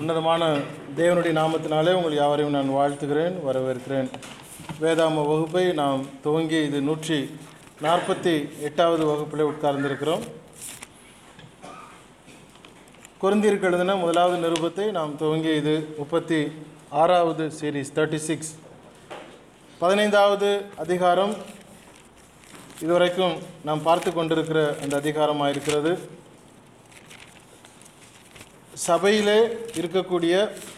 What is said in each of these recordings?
உன்னதமான தேவனுடைய நாமத்தினாலே உங்கள் யாவரையும் நான் வாழ்த்துகிறேன் வரவேற்கிறேன் வேதாம வகுப்பை நாம் துவங்கி இது நூற்றி நாற்பத்தி எட்டாவது வகுப்பில் உட்கார்ந்திருக்கிறோம் குருந்திற்கு எழுதின முதலாவது நிருபத்தை நாம் துவங்கி இது முப்பத்தி ஆறாவது சீரீஸ் தேர்ட்டி சிக்ஸ் பதினைந்தாவது அதிகாரம் இதுவரைக்கும் நாம் பார்த்து கொண்டிருக்கிற அந்த அதிகாரமாக இருக்கிறது சபையிலே இருக்கக்கூடிய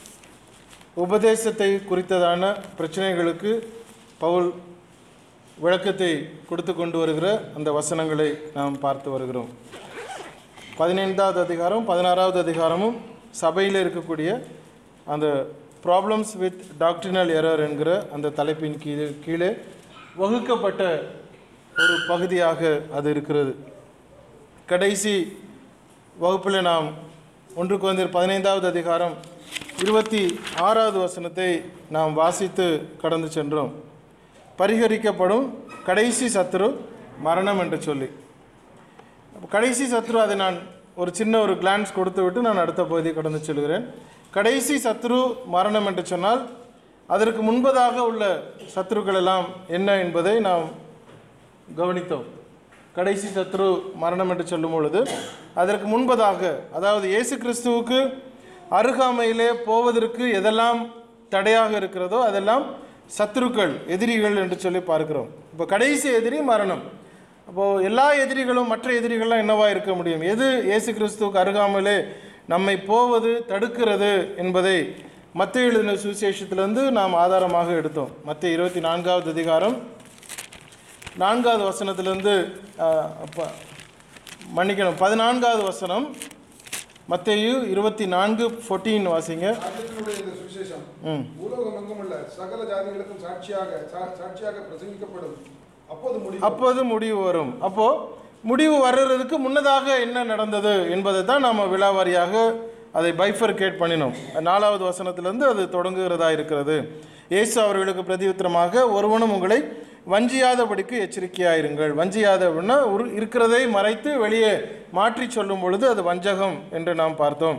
உபதேசத்தை குறித்ததான பிரச்சனைகளுக்கு பவுல் விளக்கத்தை கொடுத்து கொண்டு வருகிற அந்த வசனங்களை நாம் பார்த்து வருகிறோம் பதினைந்தாவது அதிகாரம் பதினாறாவது அதிகாரமும் சபையில் இருக்கக்கூடிய அந்த ப்ராப்ளம்ஸ் வித் டாக்டினல் எரர் என்கிற அந்த தலைப்பின் கீழே கீழே வகுக்கப்பட்ட ஒரு பகுதியாக அது இருக்கிறது கடைசி வகுப்பில் நாம் ஒன்று குழந்தையர் பதினைந்தாவது அதிகாரம் இருபத்தி ஆறாவது வசனத்தை நாம் வாசித்து கடந்து சென்றோம் பரிகரிக்கப்படும் கடைசி சத்துரு மரணம் என்று சொல்லி அப்ப கடைசி சத்ரு அதை நான் ஒரு சின்ன ஒரு கிளான்ஸ் கொடுத்து விட்டு நான் அடுத்த பகுதி கடந்து செல்கிறேன் கடைசி சத்ரு மரணம் என்று சொன்னால் அதற்கு முன்பதாக உள்ள சத்ருக்கள் எல்லாம் என்ன என்பதை நாம் கவனித்தோம் கடைசி சத்ரு மரணம் என்று சொல்லும் பொழுது அதற்கு முன்பதாக அதாவது இயேசு கிறிஸ்துவுக்கு அருகாமையிலே போவதற்கு எதெல்லாம் தடையாக இருக்கிறதோ அதெல்லாம் சத்ருக்கள் எதிரிகள் என்று சொல்லி பார்க்கிறோம் இப்போ கடைசி எதிரி மரணம் அப்போது எல்லா எதிரிகளும் மற்ற எதிரிகள்லாம் என்னவா இருக்க முடியும் எது இயேசு கிறிஸ்துவுக்கு அருகாமலே நம்மை போவது தடுக்கிறது என்பதை மத்திய எழுதின சுவிசேஷத்திலிருந்து நாம் ஆதாரமாக எடுத்தோம் மத்திய இருபத்தி நான்காவது அதிகாரம் நான்காவது வசனத்திலிருந்து அஹ், அப்ப- மன்னிக்கணும் பதினான்காவது வசனம் மத்தேயு இருபத்தி நான்கு ஃபோர்டீன் வாசிங்க ராஜ்யத்தினுடைய இந்த சுவிசேஷம் ம் பூலோகம் எங்குமுள்ள சகல ஜாதிகளுக்கும் சாட்சியாக சா- சாட்சியாக பிரசங்கிக்கப்படும் அப்போது முடிவு அப்போது முடிவு வரும் அப்போ முடிவு வர்றதுக்கு முன்னதாக என்ன நடந்தது என்பதை தான் நாம் விழாவாரியாக அதை பைஃபர்கேட் பண்ணினோம் நாலாவது வசனத்திலிருந்து அது தொடங்குகிறதா இருக்கிறது இயேசு அவர்களுக்கு பிரதியுத்தரமாக ஒருவனும் உங்களை வஞ்சியாதபடிக்கு எச்சரிக்கையாயிருங்கள் வஞ்சியாதபடினா ஒரு இருக்கிறதை மறைத்து வெளியே மாற்றி சொல்லும் பொழுது அது வஞ்சகம் என்று நாம் பார்த்தோம்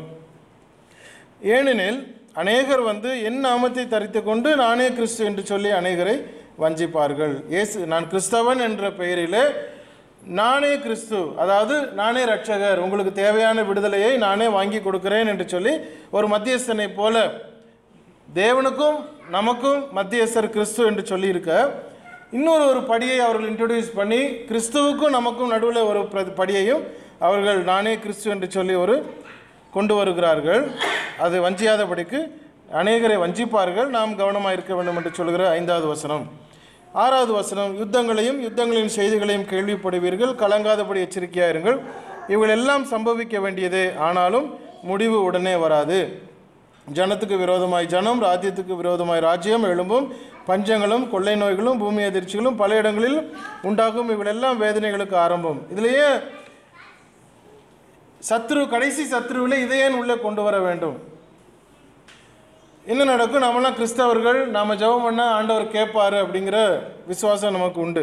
ஏனெனில் அநேகர் வந்து என் நாமத்தை தரித்து கொண்டு நானே கிறிஸ்து என்று சொல்லி அநேகரை வஞ்சிப்பார்கள் இயேசு நான் கிறிஸ்தவன் என்ற பெயரிலே நானே கிறிஸ்து அதாவது நானே ரட்சகர் உங்களுக்கு தேவையான விடுதலையை நானே வாங்கி கொடுக்கிறேன் என்று சொல்லி ஒரு மத்தியஸ்தனை போல தேவனுக்கும் நமக்கும் மத்தியஸ்தர் கிறிஸ்து என்று சொல்லியிருக்க இன்னொரு ஒரு படியை அவர்கள் இன்ட்ரடியூஸ் பண்ணி கிறிஸ்துவுக்கும் நமக்கும் நடுவில் ஒரு பிர- படியையும் அவர்கள் நானே கிறிஸ்து என்று சொல்லி ஒரு கொண்டு வருகிறார்கள் அது வஞ்சியாதபடிக்கு அநேகரை வஞ்சிப்பார்கள் நாம் கவனமாக இருக்க வேண்டும் என்று சொல்கிற ஐந்தாவது வசனம் ஆறாவது வசனம் யுத்தங்களையும் யுத்தங்களின் செய்திகளையும் கேள்விப்படுவீர்கள் கலங்காதபடி எச்சரிக்கையாயிருங்கள் இவைகள் எல்லாம் சம்பவிக்க வேண்டியதே ஆனாலும் முடிவு உடனே வராது ஜனத்துக்கு விரோதமாய் ஜனம் ராஜ்யத்துக்கு விரோதமாய் ராஜ்யம் எழும்பும் பஞ்சங்களும் கொள்ளை நோய்களும் பூமி அதிர்ச்சிகளும் பல இடங்களில் உண்டாகும் இவைகளெல்லாம் வேதனைகளுக்கு ஆரம்பம் இதுலேயே சத்ரு கடைசி சத்ருவில் இதை ஏன் உள்ளே கொண்டு வர வேண்டும் என்ன நடக்கும் நம்மளாம் கிறிஸ்தவர்கள் நாம் ஜெபம் பண்ண ஆண்டவர் கேட்பாரு அப்படிங்கிற விசுவாசம் நமக்கு உண்டு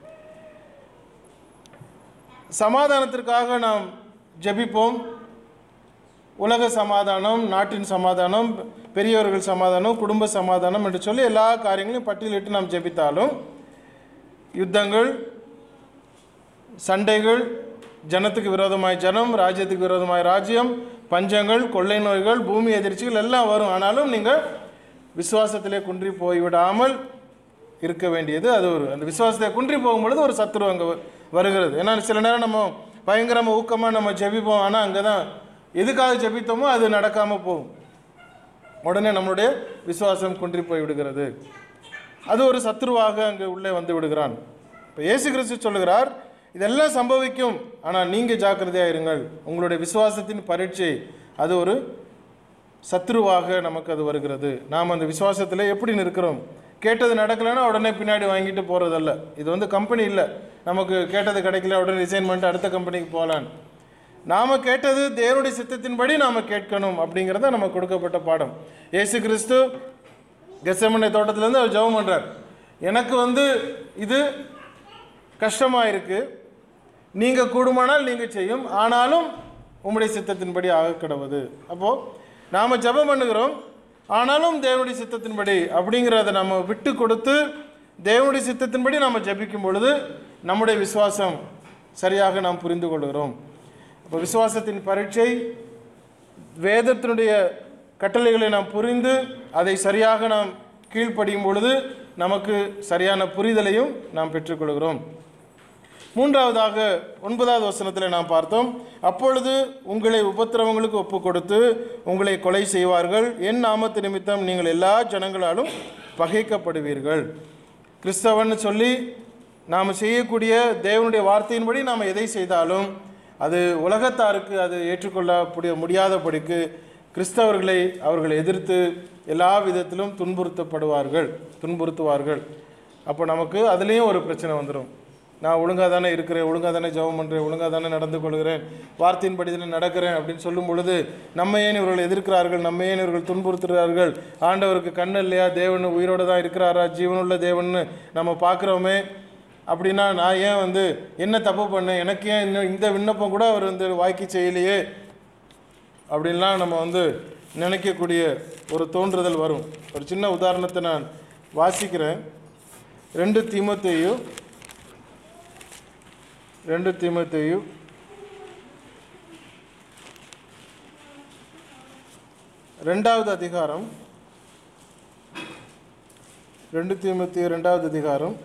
சமாதானத்திற்காக நாம் ஜெபிப்போம் உலக சமாதானம் நாட்டின் சமாதானம் பெரியவர்கள் சமாதானம் குடும்ப சமாதானம் என்று சொல்லி எல்லா காரியங்களையும் பட்டியலிட்டு நாம் ஜெபித்தாலும் யுத்தங்கள் சண்டைகள் ஜனத்துக்கு விரோதமாய் ஜனம் ராஜ்யத்துக்கு விரோதமாய் ராஜ்யம் பஞ்சங்கள் கொள்ளை நோய்கள் பூமி எதிர்ச்சிகள் எல்லாம் வரும் ஆனாலும் நீங்கள் விசுவாசத்திலே குன்றி போய்விடாமல் இருக்க வேண்டியது அது ஒரு அந்த விசுவாசத்தை குன்றி போகும்பொழுது ஒரு சத்துரு அங்கே வருகிறது ஏன்னா சில நேரம் நம்ம பயங்கரமாக ஊக்கமாக நம்ம ஜெபிப்போம் ஆனால் அங்கே தான் எதுக்காக ஜெபித்தோமோ அது நடக்காமல் போகும் உடனே நம்மளுடைய விசுவாசம் குன்றி போய் விடுகிறது அது ஒரு சத்ருவாக அங்கே உள்ளே வந்து விடுகிறான் இப்போ இயேசு கிறிஸ்து சொல்லுகிறார் இதெல்லாம் சம்பவிக்கும் ஆனால் நீங்கள் ஜாக்கிரதையாக இருங்கள் உங்களுடைய விசுவாசத்தின் பரீட்சை அது ஒரு சத்ருவாக நமக்கு அது வருகிறது நாம் அந்த விசுவாசத்தில் எப்படி நிற்கிறோம் கேட்டது நடக்கலைன்னா உடனே பின்னாடி வாங்கிட்டு போகிறதல்ல இது வந்து கம்பெனி இல்லை நமக்கு கேட்டது கிடைக்கல உடனே ரிசைன் பண்ணிட்டு அடுத்த கம்பெனிக்கு போகலான்னு நாம் கேட்டது தேவனுடைய சித்தத்தின்படி நாம் கேட்கணும் அப்படிங்கிறத நமக்கு கொடுக்கப்பட்ட பாடம் இயேசு கிறிஸ்து கெசமனை தோட்டத்திலேருந்து அவர் ஜெபம் பண்ணுறார் எனக்கு வந்து இது கஷ்டமாக இருக்குது நீங்கள் கூடுமானால் நீங்கள் செய்யும் ஆனாலும் உம்முடைய சித்தத்தின்படி ஆக கிடவது அப்போது நாம் ஜெபம் பண்ணுகிறோம் ஆனாலும் தேவனுடைய சித்தத்தின்படி அப்படிங்கிறத நம்ம விட்டு கொடுத்து தேவனுடைய சித்தத்தின்படி நாம் ஜெபிக்கும் பொழுது நம்முடைய விசுவாசம் சரியாக நாம் புரிந்து கொள்கிறோம் அப்போ விசுவாசத்தின் பரீட்சை வேதத்தினுடைய கட்டளைகளை நாம் புரிந்து அதை சரியாக நாம் கீழ்ப்படியும் பொழுது நமக்கு சரியான புரிதலையும் நாம் பெற்றுக்கொள்கிறோம் மூன்றாவதாக ஒன்பதாவது வசனத்தில் நாம் பார்த்தோம் அப்பொழுது உங்களை உபத்திரவங்களுக்கு ஒப்பு கொடுத்து உங்களை கொலை செய்வார்கள் என் நாமத்து நிமித்தம் நீங்கள் எல்லா ஜனங்களாலும் பகைக்கப்படுவீர்கள் கிறிஸ்தவன் சொல்லி நாம் செய்யக்கூடிய தேவனுடைய வார்த்தையின்படி நாம் எதை செய்தாலும் அது உலகத்தாருக்கு அது ஏற்றுக்கொள்ள முடியாதபடிக்கு கிறிஸ்தவர்களை அவர்கள் எதிர்த்து எல்லா விதத்திலும் துன்புறுத்தப்படுவார்கள் துன்புறுத்துவார்கள் அப்போ நமக்கு அதுலேயும் ஒரு பிரச்சனை வந்துடும் நான் ஒழுங்காக தானே இருக்கிறேன் ஒழுங்காக தானே ஜெபம் பண்ணுறேன் ஒழுங்காக தானே நடந்து கொள்கிறேன் வார்த்தையின்படி தானே நடக்கிறேன் அப்படின்னு சொல்லும் பொழுது நம்ம ஏன் இவர்கள் எதிர்க்கிறார்கள் நம்ம ஏன் இவர்கள் துன்புறுத்துகிறார்கள் ஆண்டவருக்கு கண்ணு இல்லையா தேவன் உயிரோடு தான் இருக்கிறாரா ஜீவனுள்ள தேவன்னு நம்ம பார்க்குறோமே அப்படின்னா நான் ஏன் வந்து என்ன தப்பு பண்ணேன் எனக்கு ஏன் இன்னும் இந்த விண்ணப்பம் கூட அவர் வந்து வாய்க்கு செய்யலையே அப்படின்லாம் நம்ம வந்து நினைக்கக்கூடிய ஒரு தோன்றுதல் வரும் ஒரு சின்ன உதாரணத்தை நான் வாசிக்கிறேன் ரெண்டு தீமத்தையு ரெண்டு தீமத்தையு ரெண்டாவது அதிகாரம் ரெண்டு தீமத்தையு ரெண்டாவது அதிகாரம்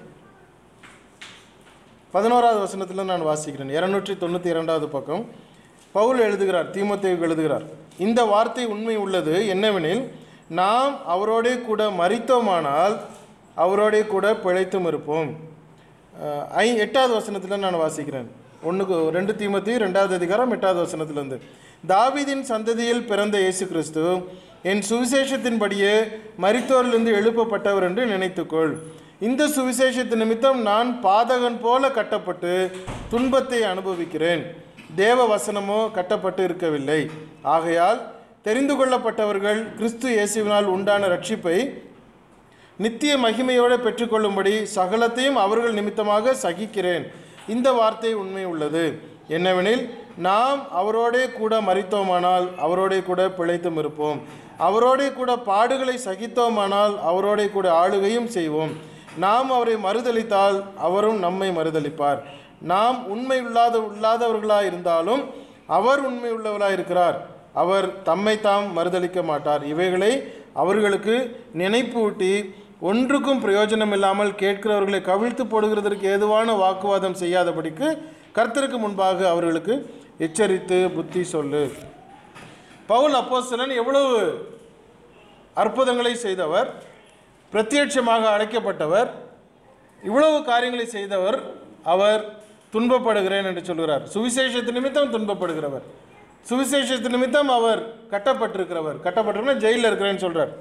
பதினோராவது வசனத்தில் நான் வாசிக்கிறேன் இரநூற்றி தொண்ணூற்றி இரண்டாவது பக்கம் பவுல் எழுதுகிறார் தீமோத்தேயுக்கு எழுதுகிறார் இந்த வார்த்தை உண்மை உள்ளது என்னவெனில் நாம் அவரோடே கூட மறித்தோமானால் அவரோடே கூட பிழைத்தும் இருப்போம் அஹ், ஐ எட்டாவது வசனத்தில் நான் வாசிக்கிறேன் ஒன்றுக்கு ரெண்டு தீமத்தி ரெண்டாவது அதிகாரம் எட்டாவது வசனத்திலிருந்து தாவீதின் சந்ததியில் பிறந்த இயேசு கிறிஸ்து என் சுவிசேஷத்தின்படியே மரித்தோரிலிருந்து எழுப்பப்பட்டவர் என்று நினைத்துக்கொள் இந்த சுவிசேஷத்து நிமித்தம் நான் பாதகன் போல கட்டப்பட்டு துன்பத்தை அனுபவிக்கிறேன் தேவ வசனமோ கட்டப்பட்டு இருக்கவில்லை ஆகையால் தெரிந்து கொள்ளப்பட்டவர்கள் கிறிஸ்து இயேசுவினால் உண்டான ரட்சிப்பை நித்திய மகிமையோடு பெற்றுக்கொள்ளும்படி சகலத்தையும் அவர்கள் நிமித்தமாக சகிக்கிறேன் இந்த வார்த்தை உண்மை உள்ளது என்னவெனில் நாம் அவரோடே கூட மறித்தோமானால் அவரோடே கூட பிழைத்தும் இருப்போம் அவரோடே கூட பாடுகளை சகித்தோமானால் அவரோடே கூட ஆளுகையும் செய்வோம் நாம் அவரை மறுதலித்தால் அவரும் நம்மை மறுதலிப்பார் நாம் உண்மை இல்லாத இல்லாதவர்களாக இருந்தாலும் அவர் உண்மை உள்ளவராக இருக்கிறார் அவர் தம்மை தாம் மறுதலிக்க மாட்டார் இவைகளை அவர்களுக்கு நினைப்பூட்டி ஒன்றுக்கும் பிரயோஜனம் இல்லாமல் கேட்கிறவர்களை கவிழ்த்து போடுகிறதற்கு ஏதுவான வாக்குவாதம் செய்யாதபடிக்கு கர்த்தருக்கு முன்பாக அவர்களுக்கு எச்சரித்து புத்தி சொல்லு பவுல் அப்போஸ்தலன் எவ்வளவு அற்புதங்களை செய்தவர் பிரத்யட்சமாக அழைக்கப்பட்டவர் இவ்வளவு காரியங்களை செய்தவர் அவர் துன்பப்படுகிறேன் என்று சொல்கிறார் சுவிசேஷத்து நிமித்தம் துன்பப்படுகிறவர் சுவிசேஷத்து நிமித்தம் அவர் கட்டப்பட்டிருக்கிறவர் கட்டப்பட்டிருக்கிற ஜெயிலில் இருக்கிறேன்னு சொல்றார்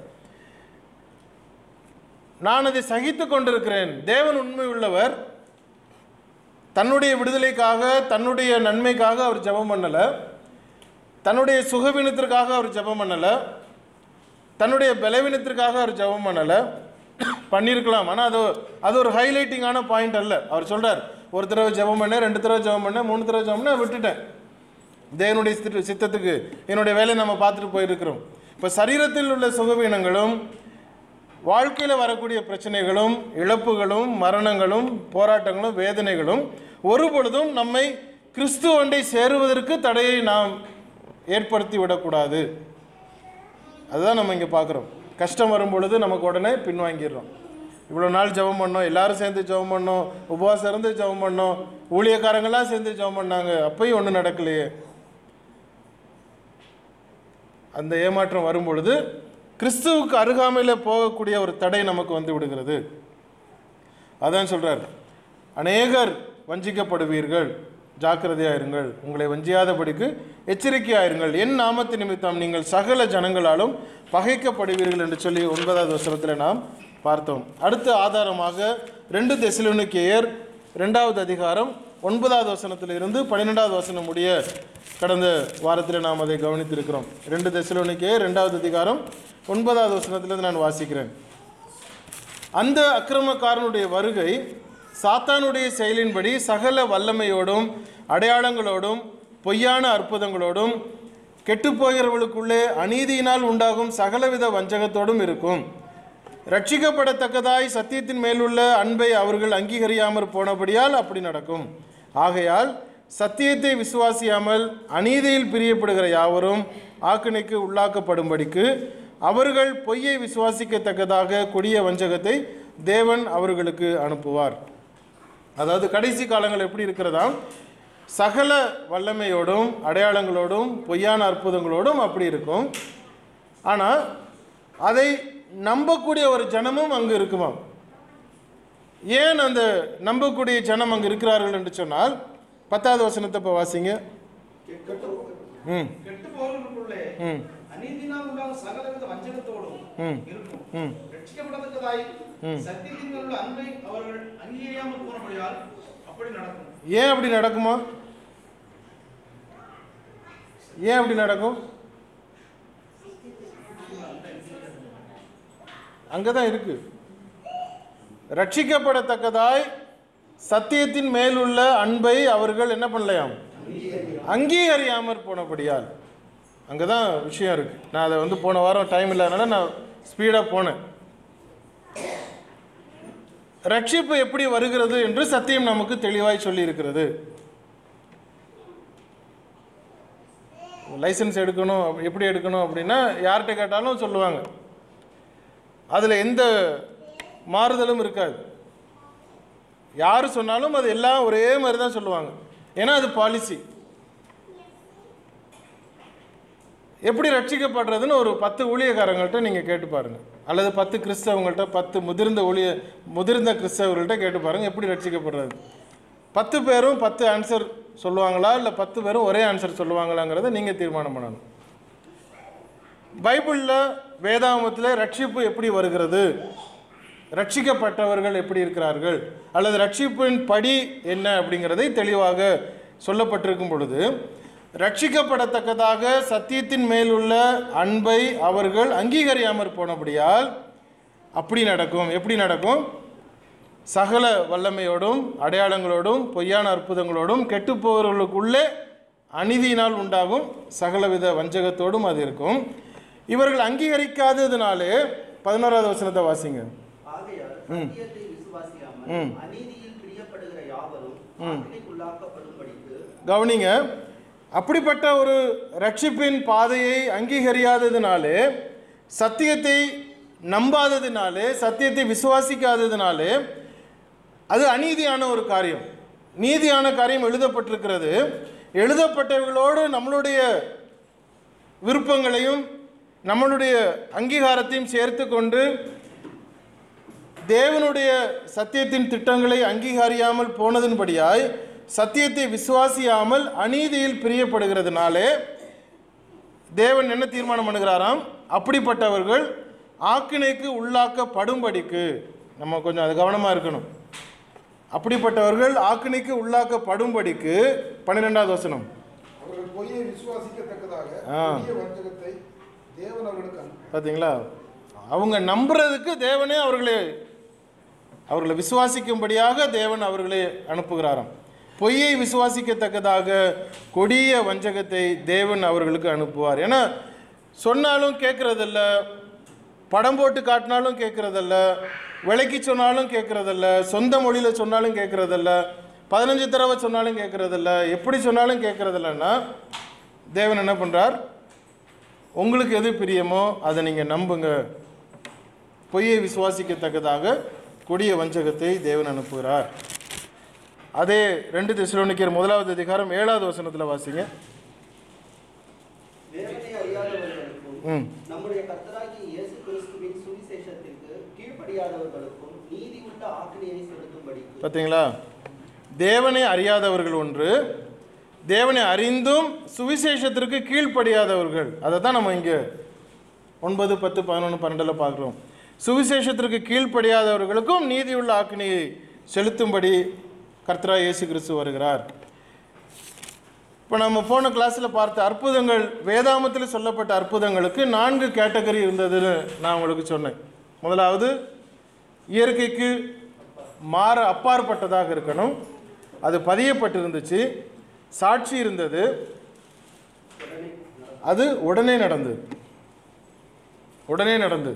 நான் அதை சகித்து கொண்டிருக்கிறேன் தேவன் உண்மை உள்ளவர் தன்னுடைய விடுதலைக்காக தன்னுடைய நன்மைக்காக அவர் ஜெபம் பண்ணலை தன்னுடைய சுகவீனத்திற்காக அவர் ஜெபம் பண்ணலை தன்னுடைய பலவீனத்திற்காக அவர் ஜெபம் பண்ணலை பண்ணியிருக்கலாம் ஆனால் அது அது ஒரு ஹைலைட்டிங்கான பாயிண்ட் அல்ல அவர் சொல்றார் ஒரு தடவை ஜெபம் பண்ணேன் ரெண்டு தடவை ஜெபம் பண்ணேன் மூணு தடவை ஜெபம் பண்ணேன் விட்டுட்டேன் தேவனுடைய சித்த- சித்தத்துக்கு என்னுடைய வேலையை நம்ம பார்த்துட்டு போயிருக்கிறோம் இப்போ சரீரத்தில் உள்ள சுகவீனங்களும் வாழ்க்கையில் வரக்கூடிய பிரச்சனைகளும் இழப்புகளும் மரணங்களும் போராட்டங்களும் வேதனைகளும் ஒரு பொழுதும் நம்மை கிறிஸ்துவண்டை சேருவதற்கு தடையை நாம் ஏற்படுத்தி விடக்கூடாது அதுதான் நம்ம இங்கே பார்க்குறோம் கஷ்டம் வரும் பொழுது நமக்கு உடனே பின்வாங்கிடுறோம் இவ்வளோ நாள் ஜெபம் பண்ணோம் எல்லாரும் சேர்ந்து ஜெபம் பண்ணோம் உபவாசம் இருந்து ஜெபம் பண்ணோம் ஊழியக்காரங்களாம் சேர்ந்து ஜெபம் பண்ணாங்க அப்பயும் ஒன்றும் நடக்கலையே அந்த ஏமாற்றம் வரும் பொழுது கிறிஸ்துவுக்கு அருகாமையில் போகக்கூடிய ஒரு தடை நமக்கு வந்து விடுகிறது அதான் சொல்றார் அநேகர் வஞ்சிக்கப்படுவீர்கள் ஜாக்கிரதையா இருங்கள் உங்களை வஞ்சியாதபடிக்கு எச்சரிக்கையா இருங்கள் என் நாமத்து நிமித்தம் நீங்கள் சகல ஜனங்களாலும் பகைக்கப்படுவீர்கள் என்று சொல்லி ஒன்பதாவது வசனத்தில் நாம் பார்த்தோம் அடுத்த ஆதாரமாக ரெண்டு தெசலோனிக்கேயர் ரெண்டாவது அதிகாரம் ஒன்பதாவது வசனத்தில் இருந்து பன்னிரெண்டாவது வசனம் முடிய கடந்த வாரத்தில் நாம் அதை கவனித்திருக்கிறோம் ரெண்டு தெசலோனிக்கேயர் ரெண்டாவது அதிகாரம் ஒன்பதாவது வசனத்திலிருந்து நான் வாசிக்கிறேன் அந்த அக்கிரமக்காரனுடைய வருகை சாத்தானுடைய செயலின்படி சகல வல்லமையோடும் அடையாளங்களோடும் பொய்யான அற்புதங்களோடும் கெட்டுப்போகிறவர்களுக்குள்ளே அநீதியினால் உண்டாகும் சகலவித வஞ்சகத்தோடும் இருக்கும் ரட்சிக்கப்படத்தக்கதாய் சத்தியத்தின் மேலுள்ள அன்பை அவர்கள் அங்கீகரியாமற் போனபடியால் அப்படி நடக்கும் ஆகையால் சத்தியத்தை விசுவாசியாமல் அநீதியில் பிரியப்படுகிற யாவரும் ஆக்கினைக்கு உள்ளாக்கப்படும்படிக்கு அவர்கள் பொய்யை விசுவாசிக்கத்தக்கதாக கொடிய வஞ்சகத்தை தேவன் அவர்களுக்கு அனுப்புவார் அதாவது கடைசி காலங்கள் எப்படி இருக்கிறதா சகல வல்லமையோடும் அடையாளங்களோடும் பொய்யான அற்புதங்களோடும் அப்படி இருக்கும் ஆனால் அதை நம்பக்கூடிய ஒரு ஜனமும் அங்கு இருக்குமாம் ஏன் அந்த நம்பக்கூடிய ஜனம் அங்கு இருக்கிறார்கள் என்று சொன்னால் பத்தாவது வசனத்தை இப்போ வாசிங்க ம் கெட்டு போகிறவர்களுக்குள்ளே ம் அநீதினால் உண்டாகும் சகலவித வஞ்சகத்தோடும் ம் இருக்கும் ம் ரட்சிக்கப்படத்தக்கதாய் ம். சத்தியத்தின் மேல் உள்ள அன்பை அவர்கள் அங்கீகரியாமல் போனபடியால் அப்படி நடக்கும் ஏன் அப்படி நடக்குமா ஏன் அப்படி நடக்கும் அங்கே தான் இருக்கு ரட்சிக்கப்படத்தக்கதாய் சத்தியத்தின் மேலுள்ள அன்பை அவர்கள் என்ன பண்ணலையாம் அங்கீகரியாமற் போனபடியால் அங்கே தான் விஷயம் இருக்கு நான் அதை வந்து போன வாரம் டைம் இல்லாதனால நான் ஸ்பீடாக போனேன் ரட்சிப்பு எப்படி வருகிறது என்று சத்தியம் நமக்கு தெளிவாய் சொல்லி இருக்கிறது லைசன்ஸ் எடுக்கணும் அப்ப- எப்படி எடுக்கணும் அப்படின்னா யார்கிட்ட கேட்டாலும் சொல்லுவாங்க அதில் எந்த மாறுதலும் இருக்காது யார் சொன்னாலும் அது எல்லாம் ஒரே மாதிரி தான் சொல்லுவாங்க ஏன்னா அது பாலிசி எப்படி ரட்சிக்கப்படுறதுன்னு ஒரு பத்து ஊழியக்காரங்கள்ட்ட நீங்கள் கேட்டு பாருங்கள் அல்லது பத்து கிறிஸ்தவங்கள்ட்ட பத்து முதிர்ந்த ஊழிய முதிர்ந்த கிறிஸ்தவர்கள்ட்ட கேட்டு பாருங்கள் எப்படி ரட்சிக்கப்படுறது பத்து பேரும் பத்து ஆன்சர் சொல்லுவாங்களா இல்லை பத்து பேரும் ஒரே ஆன்சர் சொல்லுவாங்களாங்கிறத நீங்கள் தீர்மானம் பண்ணணும் பைபிளில் வேதாமத்தில் ரட்சிப்பு எப்படி வருகிறது ரட்சிக்கப்பட்டவர்கள் எப்படி இருக்கிறார்கள் அல்லது ரட்சிப்பின் படி என்ன அப்படிங்கிறதை தெளிவாக சொல்லப்பட்டிருக்கும் பொழுது ரட்சிக்கப்படத்தக்கதாக சத்தியத்தின் மேலுள்ள அன்பை அவர்கள் அங்கீகரியாமற் போனபடியால் அப்படி நடக்கும் எப்படி நடக்கும் சகல வல்லமையோடும் அடையாளங்களோடும் பொய்யான அற்புதங்களோடும் கெட்டுப்போவர்களுக்குள்ளே அநீதியினால் உண்டாகும் சகலவித வஞ்சகத்தோடும் அது இருக்கும் இவர்கள் அங்கீகரிக்காததுனாலே பதினோராவது வசனத்தை வாசிங்க ஆகையால் ம். சத்தியத்தை விசுவாசியாமல் ம். அநீதியில் பிரியப்படுகிற யாவரும் ஆக்கினைக்குள்ளாக்கப்படும்படிக்கு கவனிங்க அப்படிப்பட்ட ஒரு ரட்சிப்பின் பாதையை அங்கீகரியாததினாலே சத்தியத்தை நம்பாததினாலே சத்தியத்தை விசுவாசிக்காததினாலே அது அநீதியான ஒரு காரியம் நீதியான காரியம் எழுதப்பட்டிருக்கிறது எழுதப்பட்டவர்களோடு நம்மளுடைய விருப்பங்களையும் நம்மளுடைய அங்கீகாரத்தையும் சேர்த்து கொண்டு தேவனுடைய சத்தியத்தின் திட்டங்களை அங்கீகரியாமல் போனதின்படியாய் சத்தியத்தை விசுவாசியாமல் அநீதியில் பிரியப்படுகிறதுனாலே தேவன் என்ன தீர்மானம் பண்ணுகிறாராம் அப்படிப்பட்டவர்கள் ஆக்கினைக்கு உள்ளாக்கப்படும்படிக்கு நம்ம கொஞ்சம் அது கவனமாக இருக்கணும் அப்படிப்பட்டவர்கள் ஆக்கினைக்கு உள்ளாக்கப்படும்படிக்கு பன்னிரெண்டாவது வசனம் அவர்கள் பொய்யை விசுவாசிக்கத்தக்கதாக ஆ. பெரிய வஞ்சகத்தை தேவன் அவர்களுக்கு அனுப்பினார். பார்த்தீங்களா அவங்க நம்புறதுக்கு தேவனே அவர்களை அவர்களை விசுவாசிக்கும்படியாக தேவன் அவர்களை அனுப்புகிறாராம் பொய்யை விசுவாசிக்கத்தக்கதாக கொடிய வஞ்சகத்தை தேவன் அவர்களுக்கு அனுப்புவார் ஏன்னா சொன்னாலும் கேட்குறதில்ல படம் போட்டு காட்டினாலும் கேட்குறதில்ல விலைக்கு சொன்னாலும் கேட்குறதில்ல சொந்த மொழியில் சொன்னாலும் கேட்குறதில்ல பதினஞ்சு தடவை சொன்னாலும் கேட்குறதில்ல எப்படி சொன்னாலும் கேட்குறதில்லன்னா தேவன் என்ன பண்ணுறார் உங்களுக்கு எது பிரியமோ அதை நீங்கள் நம்புங்க பொய்யை விசுவாசிக்கத்தக்கதாக கொடிய வஞ்சகத்தை தேவன் அனுப்புகிறார் அதே ரெண்டு தெசலோனிக்கர் முதலாவது அதிகாரம் ஏழாவது வசனத்தில் வாசிங்க தேவனை அறியாதவர்களுக்கும் ம் நம்முடைய கர்த்தராகிய இயேசு கிறிஸ்துவின் சுவிசேஷத்திற்கு கீழ்ப்படியாதவர்களுக்கும் நீதி உள்ள ஆக்கினையை செலுத்தும்படிக்கு பார்த்தீங்களா தேவனை அறியாதவர்கள் ஒன்று தேவனை அறிந்தும் சுவிசேஷத்திற்கு கீழ்ப்படியாதவர்கள் அதை தான் நம்ம இங்கே ஒன்பது பத்து பதினொன்று பன்னெண்டில் பார்க்குறோம் சுவிசேஷத்திற்கு கீழ்ப்படியாதவர்களுக்கும் நீதியுள்ள ஆக்கினையை செலுத்தும்படி கர்த்தரா இயேசு கிறிஸ்து வருகிறார் இப்போ நம்ம போன கிளாஸில் பார்த்த அற்புதங்கள் வேதாமத்தில் சொல்லப்பட்ட அற்புதங்களுக்கு நான்கு கேட்டகரி இருந்ததுன்னு நான் உங்களுக்கு சொன்னேன் முதலாவது இயற்கைக்கு மாற அப்பாற்பட்டதாக இருக்கணும் அது பதியப்பட்டிருந்துச்சு சாட்சி இருந்தது உடனே நடக்கும் அது உடனே நடந்தது உடனே நடந்தது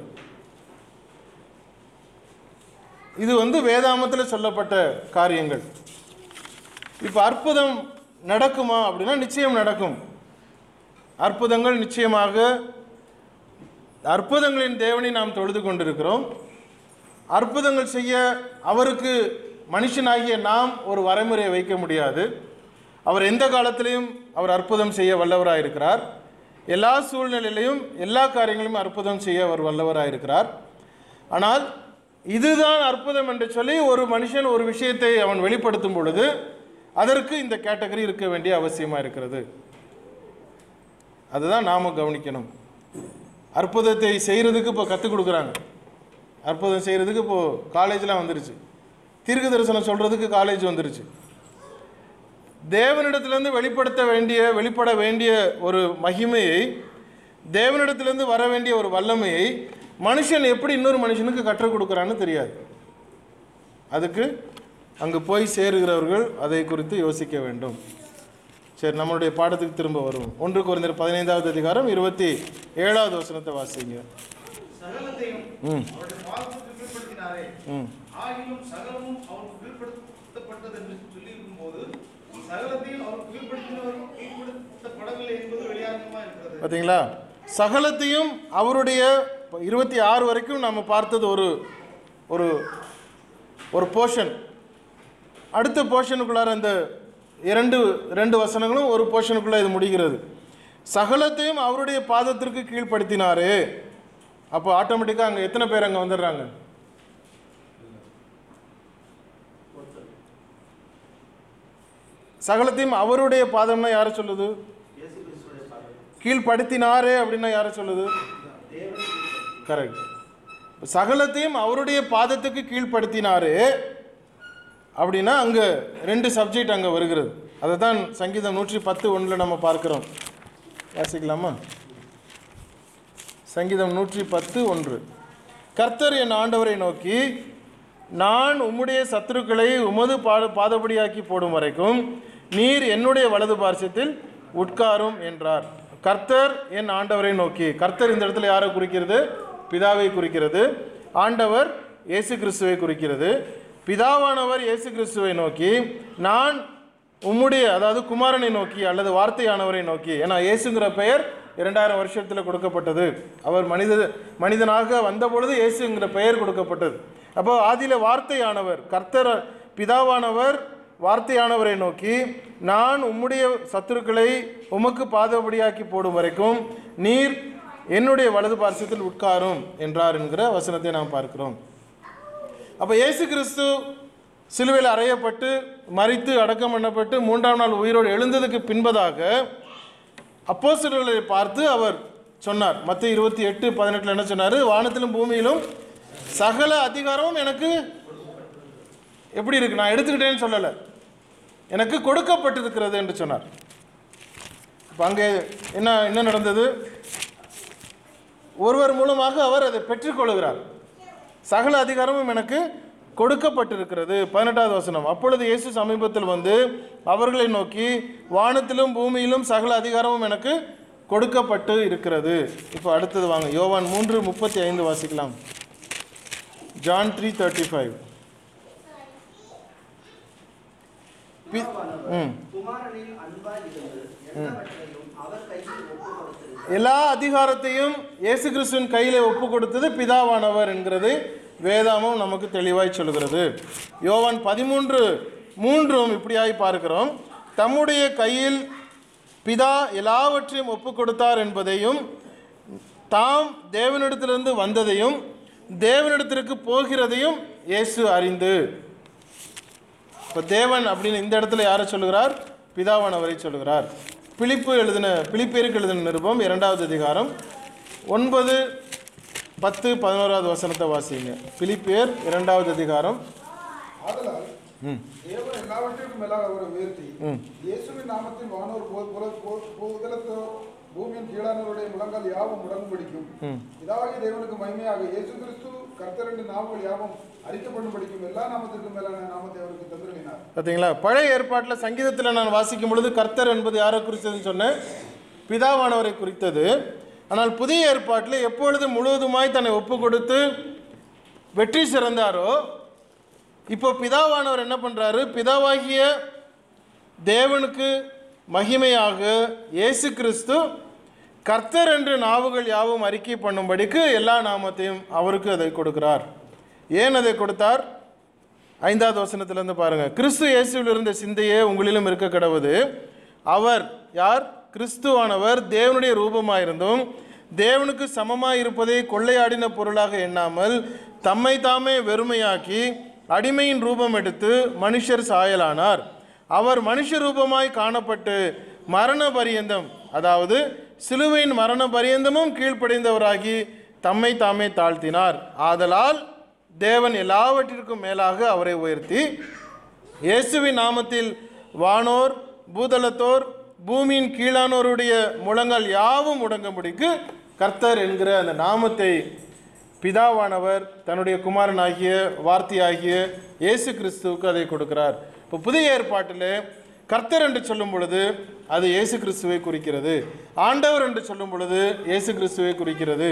இது வந்து வேதாமத்தில் சொல்லப்பட்ட காரியங்கள் இப்போ அற்புதம் நடக்குமா அப்படின்னா நிச்சயம் நடக்கும் அற்புதங்கள் நிச்சயமாக அற்புதங்களின் தேவனை நாம் தொழுது கொண்டிருக்கிறோம் அற்புதங்கள் செய்ய அவருக்கு மனுஷனாகிய நாம் ஒரு வரைமுறையை வைக்க முடியாது அவர் எந்த காலத்திலையும் அவர் அற்புதம் செய்ய வல்லவராக இருக்கிறார் எல்லா சூழ்நிலையிலையும் எல்லா காரியங்களையும் அற்புதம் செய்ய அவர் வல்லவராக இருக்கிறார் ஆனால் இதுதான் அற்புதம் என்று சொல்லி ஒரு மனுஷன் ஒரு விஷயத்தை அவன் வெளிப்படுத்தும் பொழுது அதற்கு இந்த கேட்டகரி இருக்க வேண்டிய அவசியமாக இருக்கிறது அதுதான் நாம் கவனிக்கணும் அற்புதத்தை செய்கிறதுக்கு இப்போ கற்றுக் கொடுக்குறாங்க அற்புதம் செய்கிறதுக்கு இப்போது காலேஜ்லாம் வந்துருச்சு தீர்க்க தரிசனம் சொல்கிறதுக்கு காலேஜ் வந்துருச்சு தேவனிடத்திலிருந்து வெளிப்படுத்த வேண்டிய வெளிப்பட வேண்டிய ஒரு மகிமையை தேவனிடத்திலிருந்து வர வேண்டிய ஒரு வல்லமையை மனுஷன் எப்படி இன்னொரு மனுஷனுக்கு கற்றுக் கொடுக்குறான்னு தெரியாது அதுக்கு அங்கு போய் சேருகிறவர்கள் அதை குறித்து யோசிக்க வேண்டும் சரி நம்மளுடைய பாடத்துக்கு திரும்ப வருவோம் ஒன்று குறைந்தர் பதினைந்தாவது அதிகாரம் இருபத்தி ஏழாவது வசனத்தை வாசிங்க சகலத்தையும் ம் அவருடைய பாதத்துக்கு கீழ்ப்படுத்தினாரே ம் ஆகிலும் சகலமும் அவருக்கு கீழ்ப்படுத்தப்பட்டது என்று சொல்லியிருக்கும் போது சகலத்தையும் அவர் கீழ்ப்படுத்தினவர் கீழ்ப்படுத்தப்படவில்லை என்பது வெளியாகமா இருக்கிறது பார்த்தீங்களா சகலத்தையும் அவருடைய இருபத்தி ஆறு வரைக்கும் நம்ம பார்த்தது ஒரு ஒரு ஒரு போர்ஷன் அடுத்த போர்ஷனுக்குள்ளார அந்த இரண்டு ரெண்டு வசனங்களும் ஒரு போர்ஷனுக்குள்ளே இது முடிகிறது சகலத்தையும் அவருடைய பாதத்திற்கு கீழ்ப்படுத்தினாரே அப்போ ஆட்டோமேட்டிக்காக அங்கே எத்தனை பேர் அங்கே வந்துடுறாங்க சகலத்தையும் அவருடைய பாதம்னா யாரை சொல்லுது இயேசு கிறிஸ்துவுடைய பாதம் கீழ்ப்படுத்தினாரே அப்படின்னா யாரை சொல்லுது தேவனை கரெக்ட் சகலத்தையும் அவருடைய பாதத்துக்கு கீழ்ப்படுத்தினாரு அப்படின்னா அங்கே ரெண்டு சப்ஜெக்ட் அங்கே வருகிறது அதை தான் சங்கீதம் நூற்றி பத்து ஒன்றில் நம்ம பார்க்கிறோம் வாசிக்கலாமா சங்கீதம் நூற்றி பத்து ஒன்று கர்த்தர் என் ஆண்டவரை நோக்கி நான் உம்முடைய சத்துருக்களை உமது பாத பாதபடியாக்கி போடும் வரைக்கும் நீர் என்னுடைய வலது பார்சத்தில் உட்காரும் என்றார் கர்த்தர் என் ஆண்டவரை நோக்கி கர்த்தர் இந்த இடத்துல யாரை குறிக்கிறது பிதாவை குறிக்கிறது ஆண்டவர் இயேசு கிறிஸ்துவை குறிக்கிறது பிதாவானவர் இயேசு கிறிஸ்துவை நோக்கி நான் உம்முடைய அதாவது குமாரனை நோக்கி அல்லது வார்த்தையானவரை நோக்கி ஏன்னா இயேசுங்கிற பெயர் இரண்டாயிரம் வருஷத்தில் கொடுக்கப்பட்டது அவர் மனித மனிதனாக வந்தபொழுது இயேசுங்கிற பெயர் கொடுக்கப்பட்டது அப்போ ஆதியில வார்த்தையானவர் கர்த்தர் பிதாவானவர் வார்த்தையானவரை நோக்கி நான் உம்முடைய சத்துருக்களை உமக்கு பாதபடியாக்கி போடும் வரைக்கும் நீர் என்னுடைய வலது பார்சத்தில் உட்காரும் என்றார் என்கிற வசனத்தை நாம் பார்க்கிறோம் அப்போ இயேசு கிறிஸ்து சிலுவையில் அறையப்பட்டு மரித்து அடக்கம் பண்ணப்பட்டு மூன்றாம் நாள் உயிரோடு எழுந்ததுக்கு பின்பதாக அப்போஸ்தலர்களை பார்த்து அவர் சொன்னார் மற்ற இருபத்தி எட்டு பதினெட்டில் என்ன சொன்னார் வானத்திலும் பூமியிலும் சகல அதிகாரமும் எனக்கு எப்படி இருக்கு நான் எடுத்துக்கிட்டேன்னு சொல்லலை எனக்கு கொடுக்கப்பட்டிருக்கிறது என்று சொன்னார் இப்போ அங்கே என்ன என்ன நடந்தது ஒருவர் மூலமாக அவர் அதை பெற்றுக்கொள்கிறார் சகல அதிகாரமும் எனக்கு கொடுக்கப்பட்டிருக்கிறது பதினெட்டாவது வசனம் அப்பொழுது இயேசு சமீபத்தில் வந்து அவர்களை நோக்கி வானத்திலும் பூமியிலும் சகல அதிகாரமும் எனக்கு கொடுக்கப்பட்டு இருக்கிறது இப்போ அடுத்தது வாங்க யோவான் மூன்று முப்பத்தி ஐந்து வாசிக்கலாம் ஜான் த்ரீ தேர்ட்டி ஃபைவ் ம் குமாரனில் அன்பாய் இருந்து எல்லாவற்றையும் அவர் கையில் ஒப்பு கொடுத்திருக்கிறார் எல்லா அதிகாரத்தையும் இயேசு கிறிஸ்துவின் கையிலே ஒப்பு கொடுத்தது பிதாவானவர் என்கிறது வேதாமம் நமக்கு தெளிவாய் சொல்கிறது யோவான் பதிமூன்று மூன்றும் இப்படியாய் பார்க்கிறோம் தம்முடைய கையில் பிதா எல்லாவற்றையும் ஒப்பு கொடுத்தார் என்பதையும் தாம் தேவனிடத்திலிருந்து வந்ததையும் தேவனிடத்திற்கு போகிறதையும் இயேசு அறிந்து இப்போ தேவன் அப்படின்னு இந்த இடத்துல யாரை சொல்லுகிறார் பிதாவானவரை சொல்லுகிறார் பிலிப்பு எழுதின பிலிப்பேருக்கு எழுதின நிருபம் இரண்டாவது அதிகாரம் ஒன்பது பத்து பதினோராவது வசனத்தை வாசிங்க பிலிப்பியர் இரண்டாவது அதிகாரம் ஆதலால் ம் தேவன் எல்லாவற்றிற்கும் மேலாக அவரை உயர்த்தி ம். இயேசுவின் நாமத்தில் வானோர் போ- புல- போ- பூதலத்தோர் பூமியின் கீழானவருடைய முழங்கால் யாவும் முடங்கும்படிக்கும் ம் இதாகிய தேவனுக்கு மகிமையாக இயேசு கிறிஸ்து கர்த்தர் என்று நாமங்கள் யாவும் அறிக்கப்படும்படிக்கும் எல்லா நாமத்திற்கும் மேலான நாமத்தை அவருக்கு தந்திருக்கிறார் பார்த்தீங்களா பழைய ஏற்பாட்டில் சங்கீதத்தில் நான் வாசிக்கும் பொழுது கர்த்தர் என்பது யாரை குறித்ததுன்னு சொன்னேன் பிதாவானவரை குறித்தது ஆனால் புதிய ஏற்பாட்டில் எப்பொழுது முழுவதுமாய் தன்னை ஒப்பு கொடுத்து வெற்றி சிறந்தாரோ இப்போ பிதாவானவர் என்ன பண்ணுறாரு பிதாவாகிய தேவனுக்கு மகிமையாக இயேசு கிறிஸ்து கர்த்தர் என்று நாவுகள் யாவும் அறிக்கை பண்ணும்படிக்கு எல்லா நாமத்தையும் அவருக்கு அதை கொடுக்கிறார் ஏன் அதை கொடுத்தார் ஐந்தாவது வசனத்திலிருந்து பாருங்க கிறிஸ்து இயேசுவில் இருந்த சிந்தையே உங்களிலும் இருக்க கடவுது அவர் யார் கிறிஸ்துவானவர் தேவனுடைய ரூபமாயிருந்தும் தேவனுக்கு சமமாய் இருப்பதை கொள்ளையாடின பொருளாக எண்ணாமல் தம்மை தாமே வெறுமையாக்கி அடிமையின் ரூபம் எடுத்து மனுஷர் சாயலானார் அவர் மனுஷ ரூபமாய் காணப்பட்டு மரண பரியந்தம் அதாவது சிலுவையின் மரண பரியந்தமும் கீழ்ப்படைந்தவராகி தம்மை தாமே தாழ்த்தினார் ஆதலால் தேவன் எல்லாவற்றிற்கும் மேலாக அவரை உயர்த்தி இயேசுவின் நாமத்தில் வானோர் பூதலத்தோர் பூமியின் கீழானோருடைய முழங்கால் யாவும் முடங்கும்படிக்கு கர்த்தர் என்கிற அந்த நாமத்தை பிதாவானவர் தன்னுடைய குமாரனாகிய வார்த்தையாகிய இயேசு கிறிஸ்துவுக்கு அதை கொடுக்கிறார் இப்போ புதிய ஏற்பாட்டில் கர்த்தர் என்று சொல்லும் பொழுது அது இயேசு கிறிஸ்துவை குறிக்கிறது ஆண்டவர் என்று சொல்லும் பொழுது இயேசு கிறிஸ்துவை குறிக்கிறது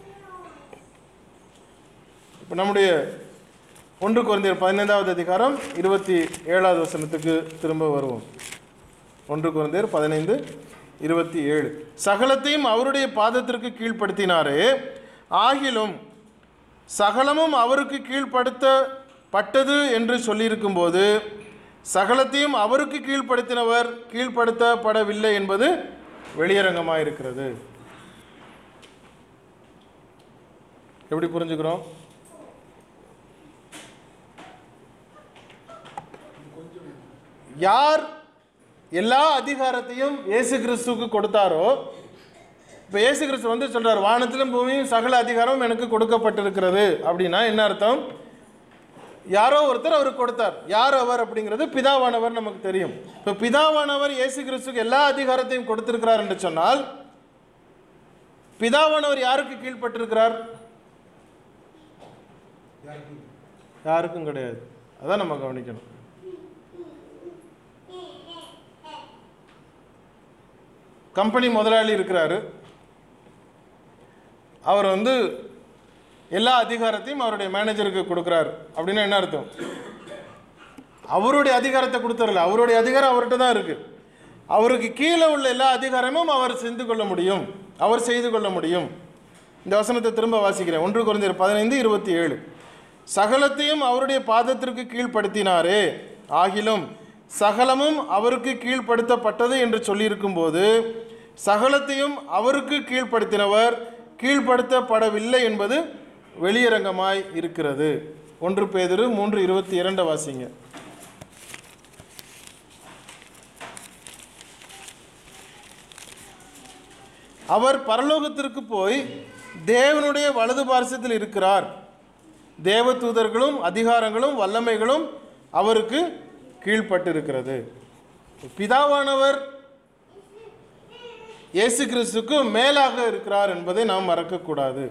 இப்போ நம்முடைய ஒன்று குறைந்தர் பதினைந்தாவது அதிகாரம் இருபத்தி ஏழாவது வசனத்துக்கு திரும்ப வருவோம் ஒன்று குறைந்தர் பதினைந்து இருபத்தி ஏழு சகலத்தையும் அவருடைய பாதத்திற்கு கீழ்ப்படுத்தினாரே ஆகிலும் சகலமும் அவருக்கு கீழ்ப்படுத்தப்பட்டது என்று சொல்லியிருக்கும்போது சகலத்தையும் அவருக்கு கீழ்ப்படுத்தினவர் கீழ்ப்படுத்தப்படவில்லை என்பது வெளியரங்கமாக இருக்கிறது எப்படி புரிஞ்சுக்கிறோம் யார் எல்லா அதிகாரத்தையும் இயேசு கிறிஸ்துவுக்கு கொடுத்தாரோ இப்போ இயேசு கிறிஸ்து வந்து சொல்றார் வானத்திலும் பூமியும் சகல அதிகாரமும் எனக்கு கொடுக்கப்பட்டிருக்கிறது அப்படின்னா என்ன அர்த்தம் யாரோ ஒருத்தர் அவருக்கு கொடுத்தார் யார் அவர் அப்படிங்கிறது பிதாவானவர் நமக்கு தெரியும் இப்போ பிதாவானவர் இயேசு கிறிஸ்துக்கு எல்லா அதிகாரத்தையும் கொடுத்திருக்கிறார் என்று சொன்னால் பிதாவானவர் யாருக்கு கீழ்ப்பட்டிருக்கிறார் யாருக்கும் கிடையாது அதான் நம்ம கவனிக்கணும் கம்பெனி முதலாளி இருக்கிறாரு அவர் வந்து எல்லா அதிகாரத்தையும் அவருடைய மேனேஜருக்கு கொடுக்குறாரு அப்படின்னா என்ன அர்த்தம் அவருடைய அதிகாரத்தை கொடுத்துறல அவருடைய அதிகாரம் அவர்கிட்ட தான் இருக்கு அவருக்கு கீழே உள்ள எல்லா அதிகாரமும் அவர் செஞ்சு கொள்ள முடியும் அவர் செய்து கொள்ள முடியும் இந்த வசனத்தை திரும்ப வாசிக்கிறேன் ஒன்று குறைந்தர் பதினைந்து இருபத்தி ஏழு சகலத்தையும் அவருடைய பாதத்திற்கு கீழ்ப்படுத்தினாரே ஆகிலும் சகலமும் அவருக்கு கீழ்ப்படுத்தப்பட்டது என்று சொல்லியிருக்கும்போது சகலத்தையும் அவருக்கு கீழ்ப்படுத்தினவர் கீழ்ப்படுத்தப்படவில்லை என்பது வெளியரங்கமாய் இருக்கிறது ஒன்று பேதிரு மூன்று இருபத்தி இரண்டு வாசிங்க அவர் பரலோகத்திற்கு போய் தேவனுடைய வலது பார்சத்தில் இருக்கிறார் தேவதூதர்களும் அதிகாரங்களும் வல்லமைகளும் அவருக்கு கீழ்ப்பட்டிருக்கிறது பிதாவானவர் இயேசு கிறிஸ்துக்கு மேலாக இருக்கிறார் என்பதை நாம் மறக்கக்கூடாது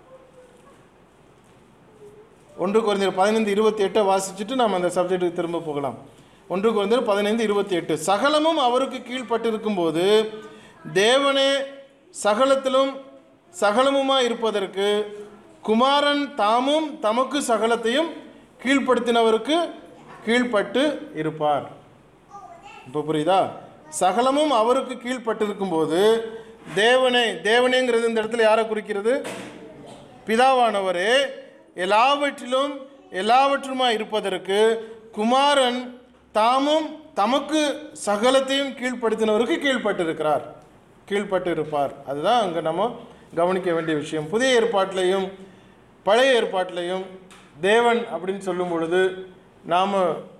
ஒன்று குறைந்தர் பதினைந்து இருபத்தி எட்டை வாசிச்சுட்டு நாம் அந்த சப்ஜெக்ட்டுக்கு திரும்ப போகலாம் ஒன்று குறைந்தர் பதினைந்து இருபத்தி எட்டு சகலமும் அவருக்கு கீழ்ப்பட்டிருக்கும் போது தேவனே சகலத்திலும் சகலமுமாய் இருப்பதற்கு குமாரன் தாமும் தமக்கு சகலத்தையும் கீழ்ப்படுத்தினவருக்கு கீழ்ப்பட்டு இருப்பார் இப்போ புரியுதா சகலமும் அவருக்கு கீழ்ப்பட்டிருக்கும் போது தேவனே தேவனேங்கிறது இந்த இடத்துல யாரை குறிக்கிறது பிதாவானவரே எல்லாவற்றிலும் எல்லாவற்றுமாய் இருப்பதற்கு குமாரன் தாமும் தமக்கு சகலத்தையும் கீழ்ப்படுத்தினவருக்கு கீழ்ப்பட்டிருக்கிறார் கீழ்ப்பட்டு இருப்பார் அதுதான் அங்கே நம்ம கவனிக்க வேண்டிய விஷயம் புதிய ஏற்பாட்டிலையும் பழைய ஏற்பாட்டிலையும் தேவன் அப்படின்னு சொல்லும் பொழுது நாம்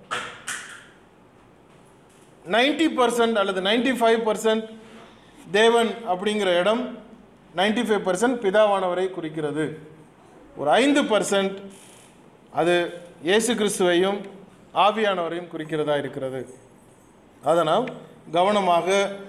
நைன்டி பர்சன்ட் அல்லது நைன்டி ஃபைவ் பர்சன்ட் தேவன் அப்படிங்கிற இடம் நைன்டி ஃபைவ் பர்சன்ட் பிதாவானவரை குறிக்கிறது ஒரு ஐந்து பர்சன்ட் அது இயேசு கிறிஸ்துவையும் ஆவியானவரையும் குறிக்கிறதா இருக்கிறது அதை நாம் கவனமாக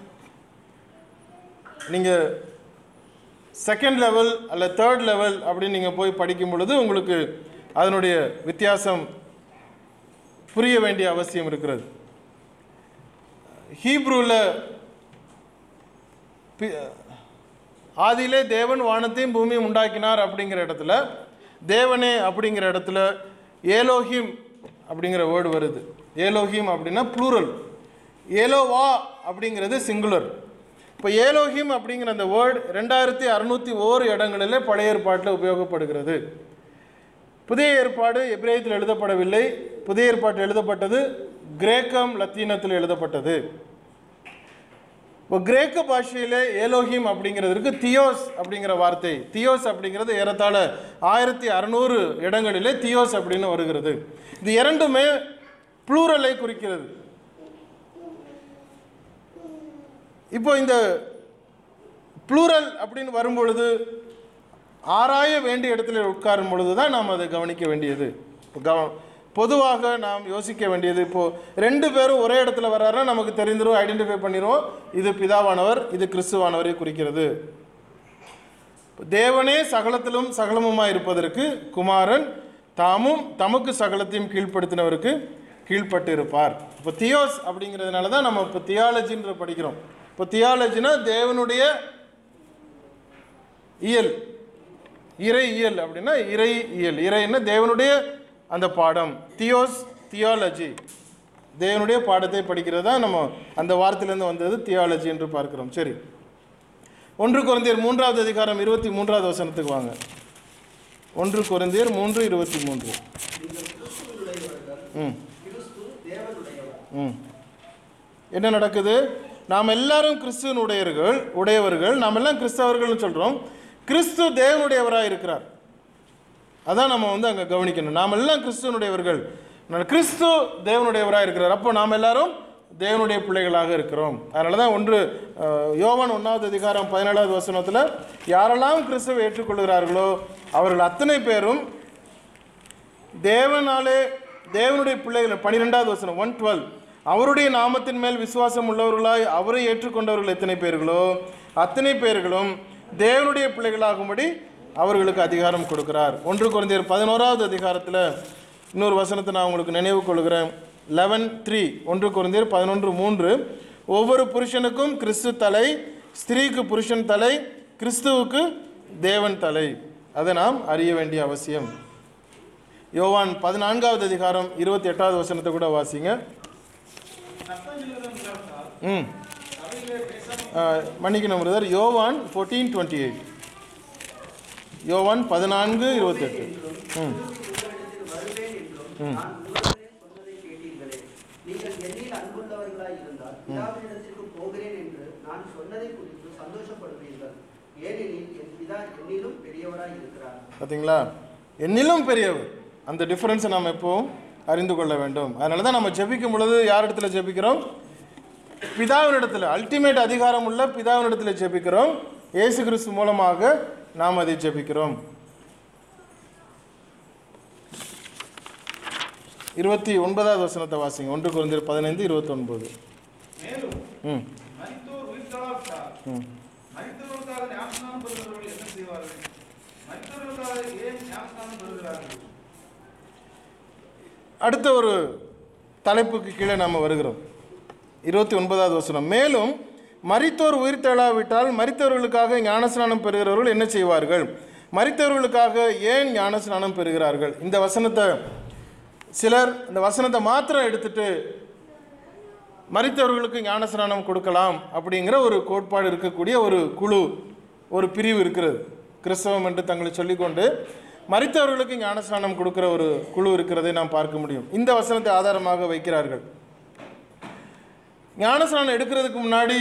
நீங்கள் செகண்ட் லெவல் அல்ல தேர்ட் லெவல் அப்படின்னு நீங்கள் போய் படிக்கும் பொழுது உங்களுக்கு அதனுடைய வித்தியாசம் புரிய வேண்டிய அவசியம் இருக்கிறது ஹீப்ரூவில் பி- ஆதியிலே தேவன் வானத்தையும் பூமியும் உண்டாக்கினார் அப்படிங்கிற இடத்துல தேவனே அப்படிங்கிற இடத்துல ஏலோஹிம் அப்படிங்கிற வேர்டு வருது ஏலோஹிம் அப்படின்னா ப்ளூரல் ஏலோவா அப்படிங்கிறது சிங்குலர் இப்போ ஏலோஹிம் அப்படிங்கிற அந்த வேர்டு ரெண்டாயிரத்தி அறுநூற்றி ஓரு இடங்களிலே பழைய ஏற்பாட்டில் உபயோகப்படுகிறது புதிய ஏற்பாடு எபிரேயத்தில் எழுதப்படவில்லை புதிய ஏற்பாட்டில் எழுதப்பட்டது கிரேக்கம் லத்தீனத்தில் எழுதப்பட்டது இப்போ கிரேக்க பாஷையிலே ஏலோஹிம் அப்படிங்கிறதுக்கு தியோஸ் அப்படிங்கிற வார்த்தை தியோஸ் அப்படிங்கிறது ஏறத்தாழ ஆயிரத்தி அறநூறு இடங்களிலே தியோஸ் அப்படின்னு வருகிறது இது இரண்டுமே ப்ளூரலை குறிக்கிறது இப்போ இந்த ப்ளூரல் அப்படின்னு வரும்பொழுது ஆராய வேண்டிய இடத்துல உட்காரும் பொழுது தான் நாம் அதை கவனிக்க வேண்டியது இப்போ கவ பொதுவாக நாம் யோசிக்க வேண்டியது இப்போது ரெண்டு பேரும் ஒரே இடத்துல வர்றாருன்னா நமக்கு தெரிந்துரும் ஐடென்டிஃபை பண்ணிடுவோம் இது பிதாவானவர் இது கிறிஸ்துவானவரை குறிக்கிறது இப்ப தேவனே சகலத்திலும் சகலமுமாய் இருப்பதற்கு குமாரன் தாமும் தமக்கு சகலத்தையும் கீழ்ப்படுத்தினவருக்கு கீழ்ப்பட்டு இருப்பார் இப்போ தியோஸ் அப்படிங்கிறதுனால தான் நம்ம இப்போ தியாலஜின்ற படிக்கிறோம் இப்போ தியாலஜினா தேவனுடைய இயல் இறை இயல் அப்படின்னா இறை இயல் இறைன்னா தேவனுடைய அந்த பாடம் தியோஸ் தியாலஜி தேவனுடைய பாடத்தை படிக்கிறது தான் நம்ம அந்த வார்த்தையிலேருந்து வந்தது தியாலஜி என்று பார்க்கிறோம் சரி ஒன்று குறைந்தியர் மூன்றாவது அதிகாரம் இருபத்தி மூன்றாவது வசனத்துக்கு வாங்க ஒன்று குறைந்தியர் மூன்று இருபத்தி மூன்று நீங்கள் கிறிஸ்துவினுடையவர்கள் ம் கிறிஸ்து தேவனுடையவர் ம் என்ன நடக்குது நாம் எல்லாரும் கிறிஸ்துவனுடையவர்கள் உடையவர்கள் நாம் எல்லாம் கிறிஸ்தவர்கள்னு சொல்கிறோம் கிறிஸ்து தேவனுடையவராக இருக்கிறார் அதான் நம்ம வந்து அங்கே கவனிக்கணும் நாம் எல்லாம் கிறிஸ்துவனுடையவர்கள் அதனால கிறிஸ்து தேவனுடையவராக இருக்கிறார் அப்போ நாம் எல்லாரும் தேவனுடைய பிள்ளைகளாக இருக்கிறோம் அதனால தான் ஒன்று அஹ், யோவான் ஒன்றாவது அதிகாரம் பதினேழாவது வசனத்தில் யாரெல்லாம் கிறிஸ்துவை ஏற்றுக்கொள்கிறார்களோ அவர்கள் அத்தனை பேரும் தேவனாலே தேவனுடைய பிள்ளைகள் பன்னிரெண்டாவது வசனம் ஒன் டுவெல் அவருடைய நாமத்தின் மேல் விசுவாசம் உள்ளவர்களாய் அவரை ஏற்றுக்கொண்டவர்கள் எத்தனை பேர்களோ அத்தனை பேர்களும் தேவனுடைய பிள்ளைகளாகும்படி அவர்களுக்கு அதிகாரம் கொடுக்கிறார் ஒன்று குறைந்தர் பதினோராவது அதிகாரத்தில் இன்னொரு வசனத்தை நான் உங்களுக்கு நினைவு கொள்கிறேன் லெவன் த்ரீ ஒன்று குறைந்தர் பதினொன்று மூன்று ஒவ்வொரு புருஷனுக்கும் கிறிஸ்து தலை ஸ்திரீக்கு புருஷன் தலை கிறிஸ்துவுக்கு தேவன் தலை அதை நாம் அறிய வேண்டிய அவசியம் யோவான் பதினான்காவது அதிகாரம் இருபத்தி எட்டாவது வசனத்தை கூட வாசிங்க சத்தம் சொல்லுவதன் காரணத்தால் ம் சபையிலே பேசாமல் ஆ, மன்னிக்கணும் பிரதர் யோவான் ஃபோர்டீன் டுவெண்ட்டி எயிட் யோவான் பதினான்கு இருபத்தெட்டு ம் உங்களிடத்தில் வருவேன் என்றும் நான் உங்களிடத்திலே சொன்னதை கேட்டீர்களே நீங்கள் என்னில் அன்புள்ளவர்களாய் இருந்தால் பிதாவினிடத்திற்கு போகிறேன் என்று நான் சொன்னதை குறித்து சந்தோஷப்படுவீர்கள் ஏனெனில் என் பிதா என்னிலும் பெரியவராய் இருக்கிறார் பார்த்தீங்களா என்னிலும் பெரியவர் அந்த டிஃபரன்ஸை நாம் எப்பவும் அறிந்து கொள்ள வேண்டும் அதனால தான் நம்ம ஜெபிக்கும் பொழுது யார் இடத்துல ஜெபிக்கிறோம் பிதாவினிடத்தில் அல்டிமேட் அதிகாரம் உள்ள பிதாவினிடத்தில் ஜெபிக்கிறோம் இயேசு கிறிஸ்து மூலமாக நாம் அதை ஜெபிக்கிறோம் இருபத்தி ஒன்பதாவது வசனத்தை வாசிங்க ஒன்று குறைந்தர் பதினைந்து இருபத்தொன்பது மேலும் ம் மரித்தோர் உயிர்த்தெழாவிட்டால் ம் மரித்தவர்களுக்காக ஞானஸ்நானம் பெறுகிறவர்கள் என்ன செய்வார்கள் மரித்தவர்களுக்காக ஏன் ஞானஸ்நானம் பெறுகிறார்கள் அடுத்த ஒரு தலைப்புக்கு கீழே நாம் வருகிறோம் இருபத்தி ஒன்பதாவது வசனம் மேலும் மரித்தோர் உயிர் தெழாவிட்டால் மரித்தவர்களுக்காக ஞானஸ்நானம் பெறுகிறவர்கள் என்ன செய்வார்கள் மரித்தவர்களுக்காக ஏன் ஞானஸ்நானம் பெறுகிறார்கள் இந்த வசனத்தை சிலர் இந்த வசனத்தை மாத்திரம் எடுத்துட்டு மரித்தவர்களுக்கு ஞானஸ்நானம் கொடுக்கலாம் அப்படிங்கிற ஒரு கோட்பாடு இருக்கக்கூடிய ஒரு குழு ஒரு பிரிவு இருக்கிறது கிறிஸ்தவம் என்று தங்களை சொல்லிக்கொண்டு மரித்தவர்களுக்கு ஞானஸ்நானம் கொடுக்கிற ஒரு குழு இருக்கிறதை நாம் பார்க்க முடியும் இந்த வசனத்தை ஆதாரமாக வைக்கிறார்கள் ஞானஸ்நானம் எடுக்கிறதுக்கு முன்னாடி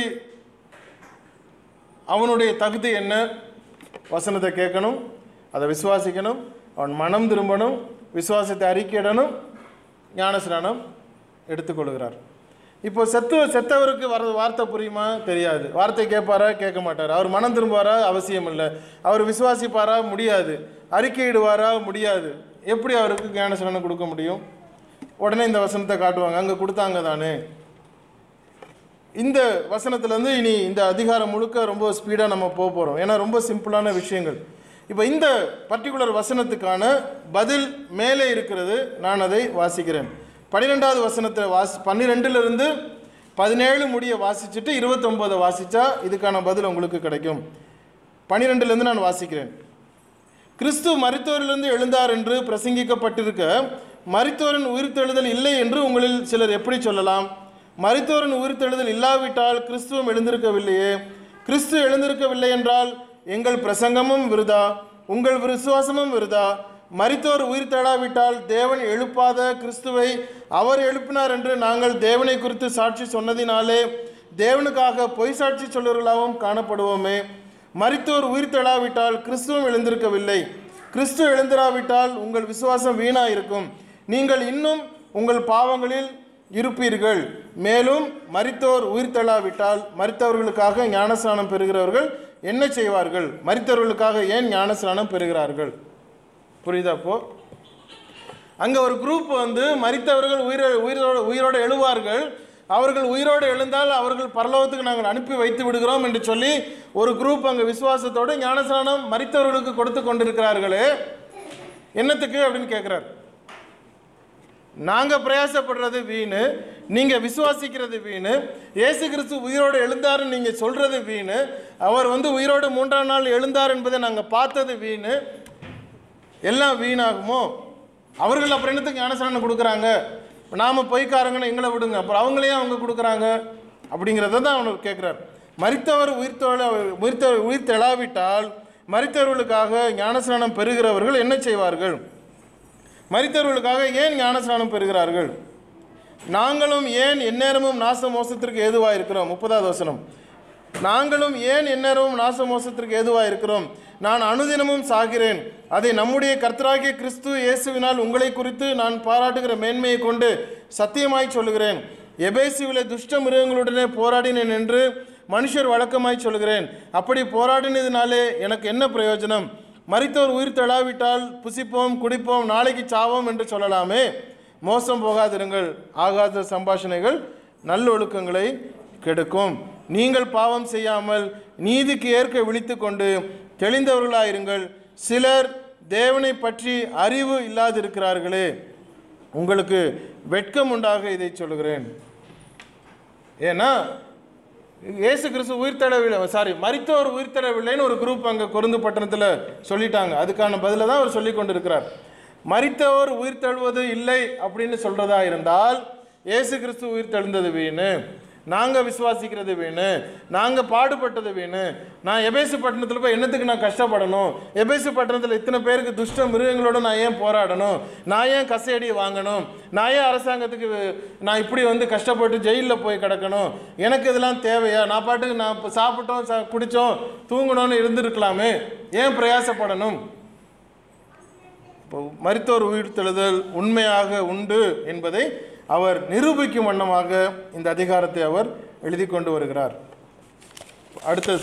அவனுடைய தகுதி என்ன வசனத்தை கேட்கணும் அதை விசுவாசிக்கணும் அவன் மனம் திரும்பணும் விசுவாசத்தை அறிக்கையிடணும் ஞானஸ்நானம் எடுத்துக்கொள்கிறார் இப்போ செத்து செத்தவருக்கு வர வார்த்தை புரியுமா தெரியாது வார்த்தை கேட்பாரா கேட்க மாட்டார் அவர் மனம் திரும்புவாரா அவசியம் இல்லை அவர் விசுவாசிப்பாரா முடியாது அறிக்கையிடுவாரா முடியாது எப்படி அவருக்கு ஞானஸ்நானம் கொடுக்க முடியும் உடனே இந்த வசனத்தை காட்டுவாங்க அங்கே கொடுத்தாங்க தானே இந்த வசனத்துலேருந்து இனி இந்த அதிகாரம் முழுக்க ரொம்ப ஸ்பீடாக நம்ம போக போகிறோம் ஏன்னா ரொம்ப சிம்பிளான விஷயங்கள் இப்போ இந்த பர்டிகுலர் வசனத்துக்கான பதில் மேலே இருக்கிறது நான் அதை வாசிக்கிறேன் பன்னிரெண்டாவது வசனத்தை வாசி பன்னிரெண்டிலிருந்து பதினேழு முடிய வாசிச்சுட்டு இருபத்தொம்போதை வாசித்தா இதுக்கான பதில் உங்களுக்கு கிடைக்கும் பனிரெண்டுலேருந்து நான் வாசிக்கிறேன் கிறிஸ்து மரித்தோரிலிருந்து எழுந்தார் என்று பிரசங்கிக்கப்பட்டிருக்க மரித்தோரின் உயிர்த்தெழுதல் இல்லை என்று உங்களில் சிலர் எப்படி சொல்லலாம் மரித்தோரின் உயிர்த்தெழுதல் இல்லாவிட்டால் கிறிஸ்துவும் எழுந்திருக்கவில்லையே கிறிஸ்து எழுந்திருக்கவில்லை என்றால் எங்கள் பிரசங்கமும் விருதா உங்கள் விசுவாசமும் விருதா மரித்தோர் உயிர் தேடாவிட்டால் தேவன் எழுப்பாத கிறிஸ்துவை அவர் எழுப்பினார் என்று நாங்கள் தேவனை குறித்து சாட்சி சொன்னதினாலே தேவனுக்காக பொய் சாட்சி சொல்லுவர்களாகவும் காணப்படுவோமே மரித்தோர் உயிர் தெழாவிட்டால் கிறிஸ்துவும் எழுந்திருக்கவில்லை கிறிஸ்து எழுந்திராவிட்டால் உங்கள் விசுவாசம் வீணா இருக்கும் நீங்கள் இன்னும் உங்கள் பாவங்களில் இருப்பீர்கள் மேலும் மரித்தோர் உயிர் தெழாவிட்டால் மரித்தவர்களுக்காக ஞானஸ்நானம் பெறுகிறவர்கள் என்ன செய்வார்கள் மரித்தவர்களுக்காக ஏன் ஞானஸ்நானம் பெறுகிறார்கள் புரியுதா அப்போ அங்கே ஒரு குரூப் வந்து மரித்தவர்கள் உயிர உயிரோடு உயிரோடு எழுவார்கள் அவர்கள் உயிரோடு எழுந்தால் அவர்கள் பரலோகத்துக்கு நாங்கள் அனுப்பி வைத்து விடுகிறோம் என்று சொல்லி ஒரு குரூப் அங்கே விசுவாசத்தோடு ஞானஸ்நானம் மரித்தவர்களுக்கு கொடுத்து கொண்டிருக்கிறார்களே என்னத்துக்கு அப்படின்னு கேட்குறார் நாங்கள் பிரயாசப்படுறது வீணு நீங்கள் விசுவாசிக்கிறது வீணு இயேசு கிறிஸ்து உயிரோடு எழுந்தாருன்னு நீங்கள் சொல்கிறது வீணு அவர் வந்து உயிரோடு மூன்றாம் நாள் எழுந்தார் என்பதை நாங்கள் பார்த்தது வீணு எல்லாம் வீணாகுமோ அவர்கள் அப்புறம் என்னத்துக்கு ஞானஸ்நானம் கொடுக்குறாங்க நாம் பொய்க்காரங்கன்னு எங்களை விடுங்க அப்புறம் அவங்களையும் அவங்க கொடுக்குறாங்க அப்படிங்கிறத தான் அவனுக்கு கேட்குறார் மரித்தவர் உயிர் தொழ உயிர்த்த உயிர் தெழாவிட்டால் மரித்தவர்களுக்காக ஞானஸ்நானம் பெறுகிறவர்கள் என்ன செய்வார்கள் மரித்தவர்களுக்காக ஏன் ஞானஸ்நானம் பெறுகிறார்கள் நாங்களும் ஏன் எந்நேரமும் நாச மோசத்திற்கு ஏதுவாக இருக்கிறோம் முப்பதாவது வசனம் நாங்களும் ஏன் எந்நேரமும் நாச மோசத்திற்கு ஏதுவாக இருக்கிறோம் நான் அனுதினமும் சாகிறேன் அதை நம்முடைய கர்த்தராகிய கிறிஸ்து இயேசுவினால் உங்களை குறித்து நான் பாராட்டுகிற மேன்மையை கொண்டு சத்தியமாய் சொல்லுகிறேன் எபேசுவிலே துஷ்ட மிருகங்களுடனே போராடினேன் என்று மனுஷர் வழக்கமாய் சொல்கிறேன் அப்படி போராடினதினாலே எனக்கு என்ன பிரயோஜனம் மரித்தோர் உயிர் தழாவிட்டால் புசிப்போம் குடிப்போம் நாளைக்கு சாவோம் என்று சொல்லலாமே மோசம் போகாதிருங்கள் ஆகாத சம்பாஷணைகள் நல்லொழுக்கங்களை கெடுக்கும் நீங்கள் பாவம் செய்யாமல் நீதிக்கு ஏற்க விழித்து கொண்டு தெளிந்தவர்களாயிருங்கள் சிலர் தேவனை பற்றி அறிவு இல்லாதிருக்கிறார்களே உங்களுக்கு வெட்கம் உண்டாக இதை சொல்லுகிறேன் ஏன்னா இயேசு கிறிஸ்து உயிர்த்தெழவில்லை சாரி மரித்தோர் உயிர்த்தெழவில்லைன்னு ஒரு குரூப் அங்கே கொருந்து பட்டணத்தில் சொல்லிட்டாங்க அதுக்கான பதிலை தான் அவர் சொல்லி கொண்டிருக்கிறார் மரித்தவர் உயிர்த்தெழுவது இல்லை அப்படின்னு சொல்கிறதா இருந்தால் இயேசு கிறிஸ்து உயிர்த்தெழுந்தது வீணு நாங்கள் விசுவாசிக்கிறது வீணு நாங்கள் பாடுபட்டது வீணு நான் எபேசு பட்டணத்தில் போய் என்னத்துக்கு நான் கஷ்டப்படணும் எபேசு பட்டணத்தில் இத்தனை பேருக்கு துஷ்ட மிருகங்களோட நான் ஏன் போராடணும் நான் ஏன் கசையடி வாங்கணும் நான் ஏன் அரசாங்கத்துக்கு நான் இப்படி வந்து கஷ்டப்பட்டு ஜெயிலில் போய் கிடக்கணும் எனக்கு இதெல்லாம் தேவையா நான் பாட்டுக்கு நான் இப்போ சாப்பிட்டோம் சா குடித்தோம் தூங்கணும்னு இருந்திருக்கலாமே ஏன் பிரயாசப்படணும் இப்போ மரித்தோர் உயிர்த்தெழுதல் உண்மையாக உண்டு என்பதை அவர் நிரூபிக்கும் வண்ணமாக இந்த அதிகாரத்தை அவர் எழுதி கொண்டு வருகிறார் அடுத்த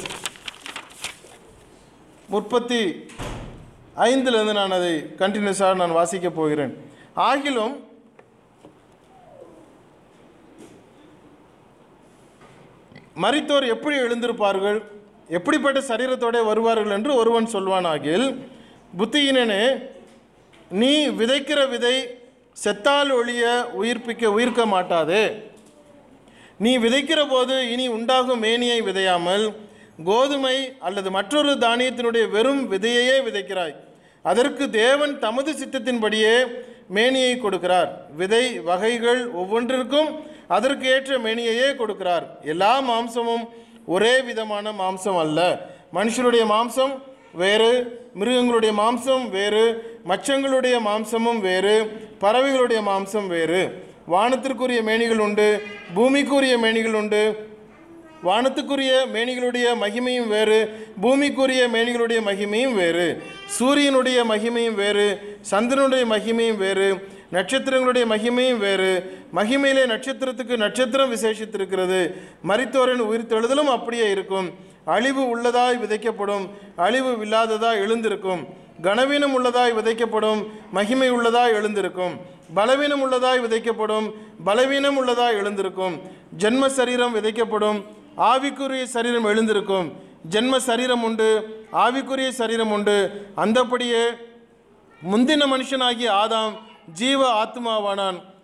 முப்பத்தி ஐந்திலிருந்து நான் அதை கண்டினியூஸாக நான் வாசிக்கப் போகிறேன் ஆகிலும் மரித்தோர் எப்படி எழுந்திருப்பார்கள் எப்படிப்பட்ட சரீரத்தோட வருவார்கள் என்று ஒருவன் சொல்வானாகில் புத்தியினனே நீ விதைக்கிற விதை செத்தால் ஒழிய உயிர்ப்பிக்க உயிர்க்க மாட்டாதே நீ விதைக்கிற போது இனி உண்டாகும் மேனியை விதையாமல் கோதுமை அல்லது மற்றொரு தானியத்தினுடைய வெறும் விதையையே விதைக்கிறாய் அதற்கு தேவன் தமது சித்தத்தின்படியே மேனியை கொடுக்கிறார் விதை வகைகள் ஒவ்வொன்றிற்கும் அதற்கு ஏற்ற மேனியையே கொடுக்கிறார் எல்லா மாம்சமும் ஒரே விதமான மாம்சம் அல்ல மனுஷனுடைய மாம்சம் வேறு மிருகங்களுடைய மாம்சம் வேறு மச்சங்களுடைய மாம்சமும் வேறு பறவைகளுடைய மாம்சம் வேறு வானத்திற்குரிய மேனிகள் உண்டு பூமிக்குரிய மேனிகள் உண்டு வானத்துக்குரிய மேனிகளுடைய மகிமையும் வேறு பூமிக்குரிய மேனிகளுடைய மகிமையும் வேறு சூரியனுடைய மகிமையும் வேறு சந்திரனுடைய மகிமையும் வேறு நட்சத்திரங்களுடைய மகிமையும் வேறு மகிமையிலே நட்சத்திரத்துக்கு நட்சத்திரம் விசேஷித்திருக்கிறது மரித்தோரின் உயிர்த்தெழுதலும் அப்படியே இருக்கும் அழிவு உள்ளதாய் விதைக்கப்படும் அழிவு இல்லாததாய் எழுந்திருக்கும் கனவீனம் உள்ளதாய் விதைக்கப்படும் மகிமை உள்ளதாய் எழுந்திருக்கும் பலவீனம் உள்ளதாய் விதைக்கப்படும் பலவீனம் உள்ளதாய் எழுந்திருக்கும் ஜென்ம சரீரம் விதைக்கப்படும் ஆவிக்குரிய சரீரம் எழுந்திருக்கும் ஜென்ம சரீரம் உண்டு ஆவிக்குரிய சரீரம் உண்டு அந்தப்படியே முந்தின மனுஷனாகிய ஆதாம் ஜீவ ஆத்மாவானான்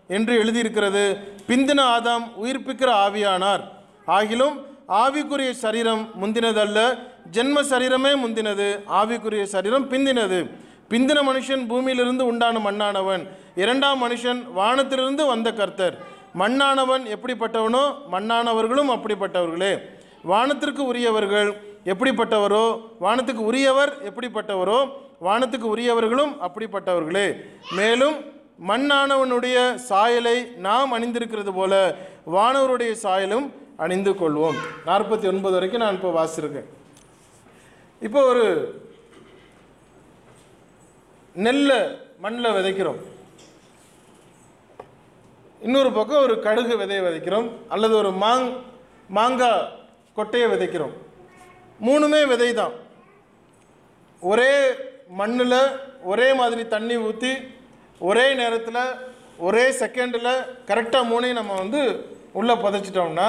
என்று எழுதியிருக்கிறது பிந்தின ஆதாம் உயிர்ப்பிக்கிற ஆவியானார் ஆகிலும் ஆவிக்குரிய சரீரம் முந்தினதல்ல ஜென்ம சரீரமே முந்தினது ஆவிக்குரிய சரீரம் பிந்தினது பிந்தின மனுஷன் பூமியிலிருந்து உண்டான மண்ணானவன் இரண்டாம் மனுஷன் வானத்திலிருந்து வந்த கர்த்தர் மண்ணானவன் எப்படிப்பட்டவனோ மண்ணானவர்களும் அப்படிப்பட்டவர்களே வானத்திற்கு உரியவர்கள் எப்படிப்பட்டவரோ வானத்துக்கு உரியவர் எப்படிப்பட்டவரோ வானத்துக்கு உரியவர்களும் அப்படிப்பட்டவர்களே மேலும் மண்ணானவனுடைய சாயலை நாம் அணிந்திருக்கிறது போல வானவருடைய சாயலும் அணிந்து கொள்வோம் நாற்பத்தி ஒன்பது வரைக்கும் நான் இப்போ வாசிச்சிருக்கேன் இப்போ ஒரு நெல்லை மண்ணில் விதைக்கிறோம் இன்னொரு பக்கம் ஒரு கடுகு விதையை விதைக்கிறோம் அல்லது ஒரு மாங் மாங்காய் கொட்டையை விதைக்கிறோம் மூணுமே விதை தான் ஒரே மண்ணில் ஒரே மாதிரி தண்ணி ஊற்றி ஒரே நேரத்தில் ஒரே செகண்டில் கரெக்டாக மூணையும் நம்ம வந்து உள்ளே புதைச்சிட்டோம்னா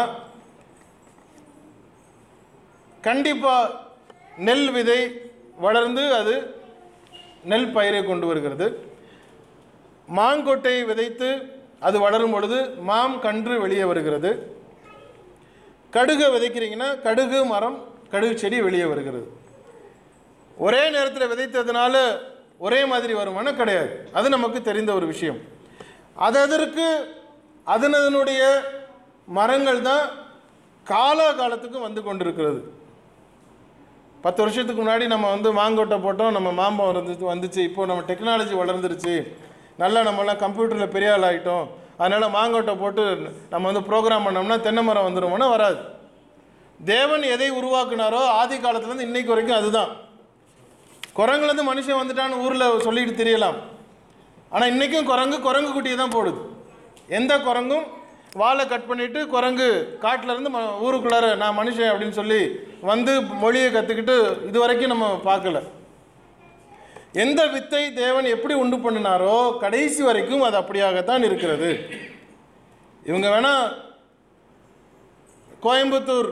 கண்டிப்பாக நெல் விதை வளர்ந்து அது நெல் பயிரை கொண்டு வருகிறது மாங்கொட்டையை விதைத்து அது வளரும் பொழுது மாம் கன்று வெளியே வருகிறது கடுகை விதைக்கிறீங்கன்னா கடுகு மரம் கடுகு செடி வெளியே வருகிறது ஒரே நேரத்தில் விதைத்ததுனால ஒரே மாதிரி வருமானா கிடையாது அது நமக்கு தெரிந்த ஒரு விஷயம் அது அதற்கு அதனதனுடைய மரங்கள் தான் காலாகாலத்துக்கு வந்து கொண்டிருக்கிறது பத்து வருஷத்துக்கு முன்னாடி நம்ம வந்து மாங்கொட்டை போட்டோம் நம்ம மாம்பழம் வந்துச்சு வந்துச்சு இப்போ நம்ம டெக்னாலஜி வளர்ந்துருச்சு நல்லா நம்மலாம் கம்ப்யூட்டரில் பெரிய ஆள் ஆகிட்டோம் அதனால் மாங்கொட்டை போட்டு நம்ம வந்து ப்ரோக்ராம் பண்ணோம்னா தென்னை மரம் வந்துருமோனா வராது தேவன் எதை உருவாக்குனாரோ ஆதி காலத்துலேருந்து இன்னைக்கு வரைக்கும் அதுதான் குரங்குலேருந்து மனுஷன் வந்துட்டான்னு ஊரில் சொல்லிட்டு தெரியலாம் ஆனால் இன்றைக்கும் குரங்கு குரங்கு குட்டியை தான் போடுது எந்த குரங்கும் வாலை கட் பண்ணிவிட்டு குரங்கு காட்டிலேருந்து ம ஊருக்குள்ளார நான் மனுஷன் அப்படின்னு சொல்லி வந்து மொழியை கற்றுக்கிட்டு இது வரைக்கும் நம்ம பார்க்கல எந்த வித்தை தேவன் எப்படி உண்டு பண்ணினாரோ கடைசி வரைக்கும் அது அப்படியாகத்தான் இருக்கிறது இவங்க வேணா கோயம்புத்தூர்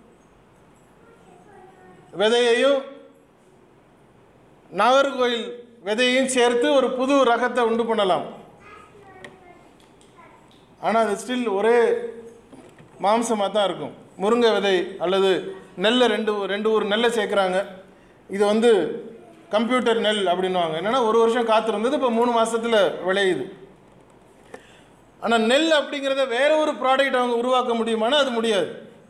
விதையையும் நாகர்கோயில் விதையையும் சேர்த்து ஒரு புது ரகத்தை உண்டு பண்ணலாம் ஆனால் அது ஸ்டில் ஒரே மாம்சமாக தான் இருக்கும் முருங்கை விதை அல்லது நெல்லை ரெண்டு ரெண்டு ஊர் நெல்லை சேர்க்குறாங்க இது வந்து கம்ப்யூட்டர் நெல் அப்படின்னுவாங்க என்னென்னா ஒரு வருஷம் காத்திருந்தது இப்போ மூணு மாதத்தில் விளையுது ஆனால் நெல் அப்படிங்கிறத வேற ஒரு ப்ராடக்ட் அவங்க உருவாக்க முடியுமானா அது முடியாது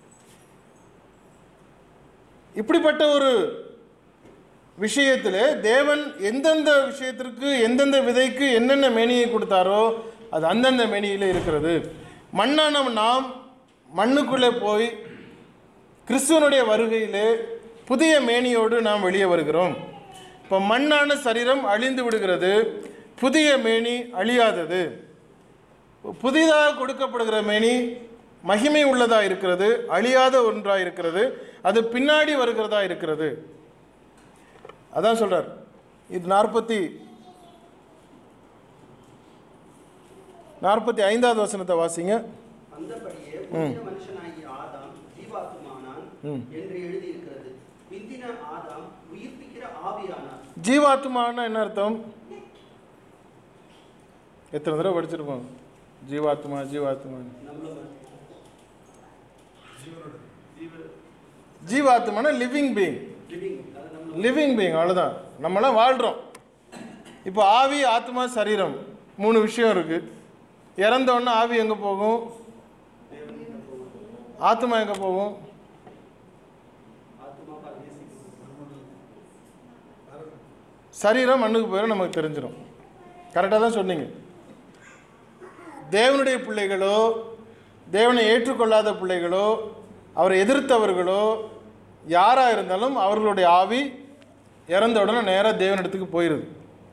இப்படிப்பட்ட ஒரு விஷயத்தில் தேவன் எந்தெந்த விஷயத்திற்கு எந்தெந்த விதைக்கு என்னென்ன மேனியை கொடுத்தாரோ அது அந்தந்த மேனியில் இருக்கிறது மண்ணான நாம் மண்ணுக்குள்ளே போய் கிறிஸ்துவனுடைய வருகையிலே புதிய மேனியோடு நாம் வெளியே வருகிறோம் இப்போ மண்ணான சரீரம் அழிந்து விடுகிறது புதிய மேனி அழியாதது புதிதாக கொடுக்கப்படுகிற மேனி மகிமை உள்ளதாக இருக்கிறது அழியாத ஒன்றாக இருக்கிறது அது பின்னாடி வருகிறதா இருக்கிறது அதான் சொல்றார் இது நாற்பத்தி நாற்பத்தி ஐந்தாவது வசனத்தை வாசிங்க அந்தபடியே முந்தின மனுஷனாகிய ஆதாம் ஜீவாத்துமானான் என்று எழுதியிருக்கிறது பிந்தின ஆதாம் உயிர்ப்பிக்கிற ஆவியானான் ஜீவாத்மான்னா என்ன அர்த்தம் எத்தனை தடவை படிச்சிருக்கோம் ஜீவாத்மா ஜீவாத்மா நம்மள ஜீவாத்மானா லிவிங் பீயிங் லிவிங் அது நம்ம லிவிங் பீயிங் அவ்வளோதான் நம்மளாம் வாழ்கிறோம் இப்போ ஆவி ஆத்மா சரீரம் மூணு விஷயம் இருக்குது இறந்தோடனே ஆவி எங்கே போகும் ஆத்மா எங்கே போகும் ஆத்மா பரதேசிக்கு சரீரம் மண்ணுக்கு போயிடும் நமக்கு தெரிஞ்சிடும் கரெக்டாக தான் சொன்னீங்க தேவனுடைய பிள்ளைகளோ தேவனை ஏற்றுக்கொள்ளாத பிள்ளைகளோ அவரை எதிர்த்தவர்களோ யாராக இருந்தாலும் அவர்களுடைய ஆவி இறந்த உடனே நேராக தேவனிடத்துக்கு போயிடுது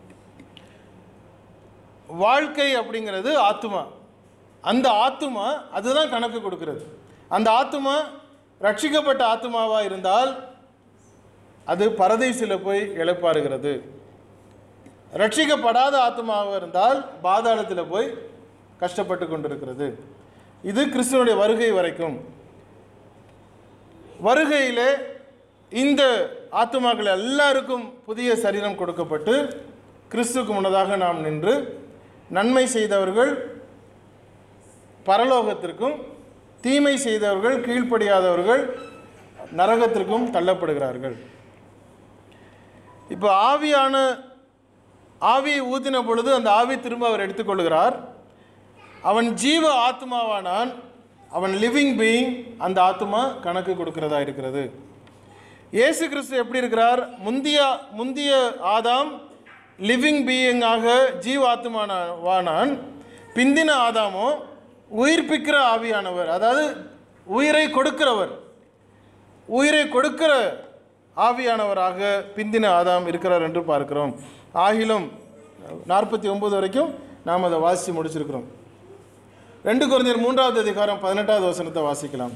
வாழ்க்கை அப்படிங்கிறது ஆத்துமா அந்த ஆத்துமா அதுதான் கணக்கு கொடுக்கிறது அந்த ஆத்துமா ரட்சிக்கப்பட்ட ஆத்துமாவாக இருந்தால் அது பரதேசில் போய் இழப்பாருகிறது ரட்சிக்கப்படாத ஆத்மாவாக இருந்தால் பாதாளத்தில் போய் கஷ்டப்பட்டு கொண்டிருக்கிறது இது கிறிஸ்துவனுடைய வருகை வரைக்கும் வருகையிலே இந்த ஆத்துமாக்கள் எல்லாருக்கும் புதிய சரீரம் கொடுக்கப்பட்டு கிறிஸ்துவுக்கு முன்னதாக நாம் நின்று நன்மை செய்தவர்கள் பரலோகத்திற்கும் தீமை செய்தவர்கள் கீழ்ப்படியாதவர்கள் நரகத்திற்கும் தள்ளப்படுகிறார்கள் இப்போ ஆவியான ஆவியை ஊதின பொழுது அந்த ஆவி திரும்ப அவர் எடுத்துக்கொள்கிறார் அவன் ஜீவ ஆத்மாவானான் அவன் லிவிங் பீயிங் அந்த ஆத்மா கணக்கு கொடுக்கிறதா இருக்கிறது இயேசு கிறிஸ்து எப்படி இருக்கிறார் முந்திய முந்திய ஆதாம் லிவிங் பீயிங்காக ஜீவ ஆத்மாவானான் பிந்தின ஆதாமோ உயிர்ப்பிக்கிற ஆவியானவர் அதாவது உயிரை கொடுக்கிறவர் உயிரை கொடுக்கிற ஆவியானவராக பிந்தின ஆதாம் இருக்கிறார் என்று பார்க்கிறோம் ஆகிலும் நாற்பத்தி ஒன்பது வரைக்கும் நாம் அதை வாசித்து முடிச்சிருக்கிறோம் ரெண்டு குழந்தையர் மூன்றாவது அதிகாரம் பதினெட்டாவது வசனத்தை வாசிக்கலாம்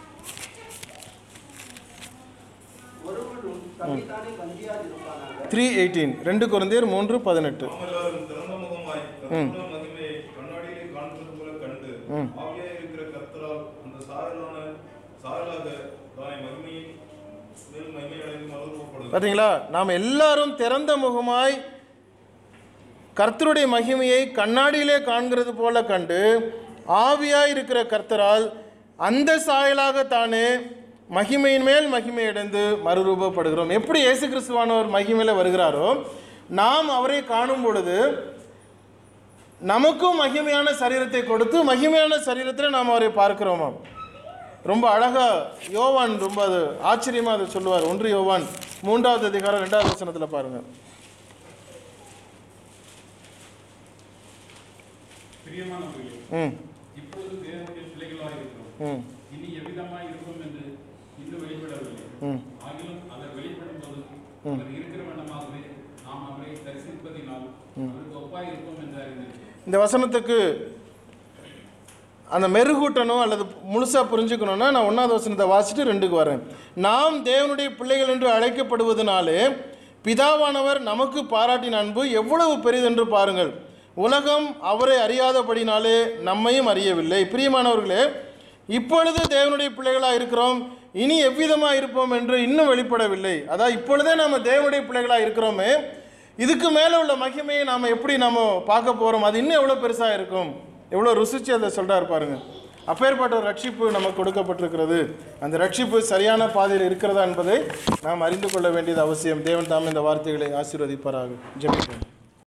ஒருவனும் தன்னைத்தானே வஞ்சியாதிருப்பானாக த்ரீ எயிட்டீன் ரெண்டு குழந்தையர் மூன்று பதினெட்டு நாம் எல்லாரும் திறந்த முகமாய் கர்த்தருடைய மகிமையை கண்ணாடியிலே காண்பது போல கண்டு ஆவியாய் இருக்கிற கர்த்தரால் அந்த சாயலான சாயலாக தானே மகிமையின் மேல் மகிமை அடைந்து மறுரூபப்படுகிறது பார்த்தீங்களா நாம் எல்லாரும் திறந்த முகமாய் கர்த்தருடைய மகிமையை கண்ணாடியிலே காண்கிறது போல கண்டு ஆவியாய் இருக்கிற கர்த்தரால் அந்த சாயலாக தானே மகிமையின் மேல் மகிமை அடைந்து மறுரூபப்படுகிறோம் எப்படி இயேசு கிறிஸ்துவானவர் மகிமையில் வருகிறாரோ நாம் அவரை காணும் பொழுது நமக்கும் மகிமையான சரீரத்தை கொடுத்து மகிமையான சரீரத்தில் நாம் அவரை பார்க்கிறோமாம் ரொம்ப அழகா யோவான் ரொம்ப அது ஆச்சரியமா அதை சொல்லுவார் ஒன்று யோவான் மூன்றாவது அதிகாரம் ரெண்டாவது வசனத்துல பாருங்க பிரியமானவர்களே ம் இப்பொழுது தேவனுடைய பிள்ளைகளாக இருக்கிறோம் ம் இனி எவ்விதமாய் இருக்கும் என்று இன்னும் வெளிப்படவில்லை ம் ஆகிலும் அவர் வெளிப்படும் போது அவர் இருக்கிற வண்ணமாகவே நாம் அவரை தரிசிப்பதினால் அவருக்கு ஒப்பாய் இருப்போம் என்று அறிந்திருக்கிறோம் இந்த வசனத்துக்கு அந்த மெருகூட்டணும் அல்லது முழுசாக புரிஞ்சுக்கணும்னா நான் ஒன்றாவது வசனத்தை வாசிட்டு ரெண்டுக்கு வரேன் நாம் தேவனுடைய பிள்ளைகள் என்று அழைக்கப்படுவதனாலே பிதாவானவர் நமக்கு பாராட்டின அன்பு எவ்வளவு பெரிதென்று பாருங்கள் உலகம் அவரை அறியாதபடினாலே நம்மையும் அறியவில்லை பிரியமானவர்களே இப்பொழுது தேவனுடைய பிள்ளைகளாக இருக்கிறோம் இனி எவ்விதமாக இருப்போம் என்று இன்னும் வெளிப்படவில்லை அதான் இப்பொழுதே நம்ம தேவனுடைய பிள்ளைகளாக இருக்கிறோமே இதுக்கு மேலே உள்ள மகிமையை நாம் எப்படி நாம் பார்க்க போகிறோம் அது இன்னும் எவ்வளோ பெருசாக இருக்கும் எவ்வளோ ருசிச்சு அதை சொல்கிறாரு பாருங்க அப்பேற்பட்ட ஒரு ரட்சிப்பு நமக்கு கொடுக்கப்பட்டிருக்கிறது அந்த ரட்சிப்பு சரியான பாதையில் இருக்கிறதா என்பதை நாம் அறிந்து கொள்ள வேண்டியது அவசியம் தேவன் தாம் இந்த வார்த்தைகளை ஆசீர்வதிப்பாராக ஜெபிப்போம்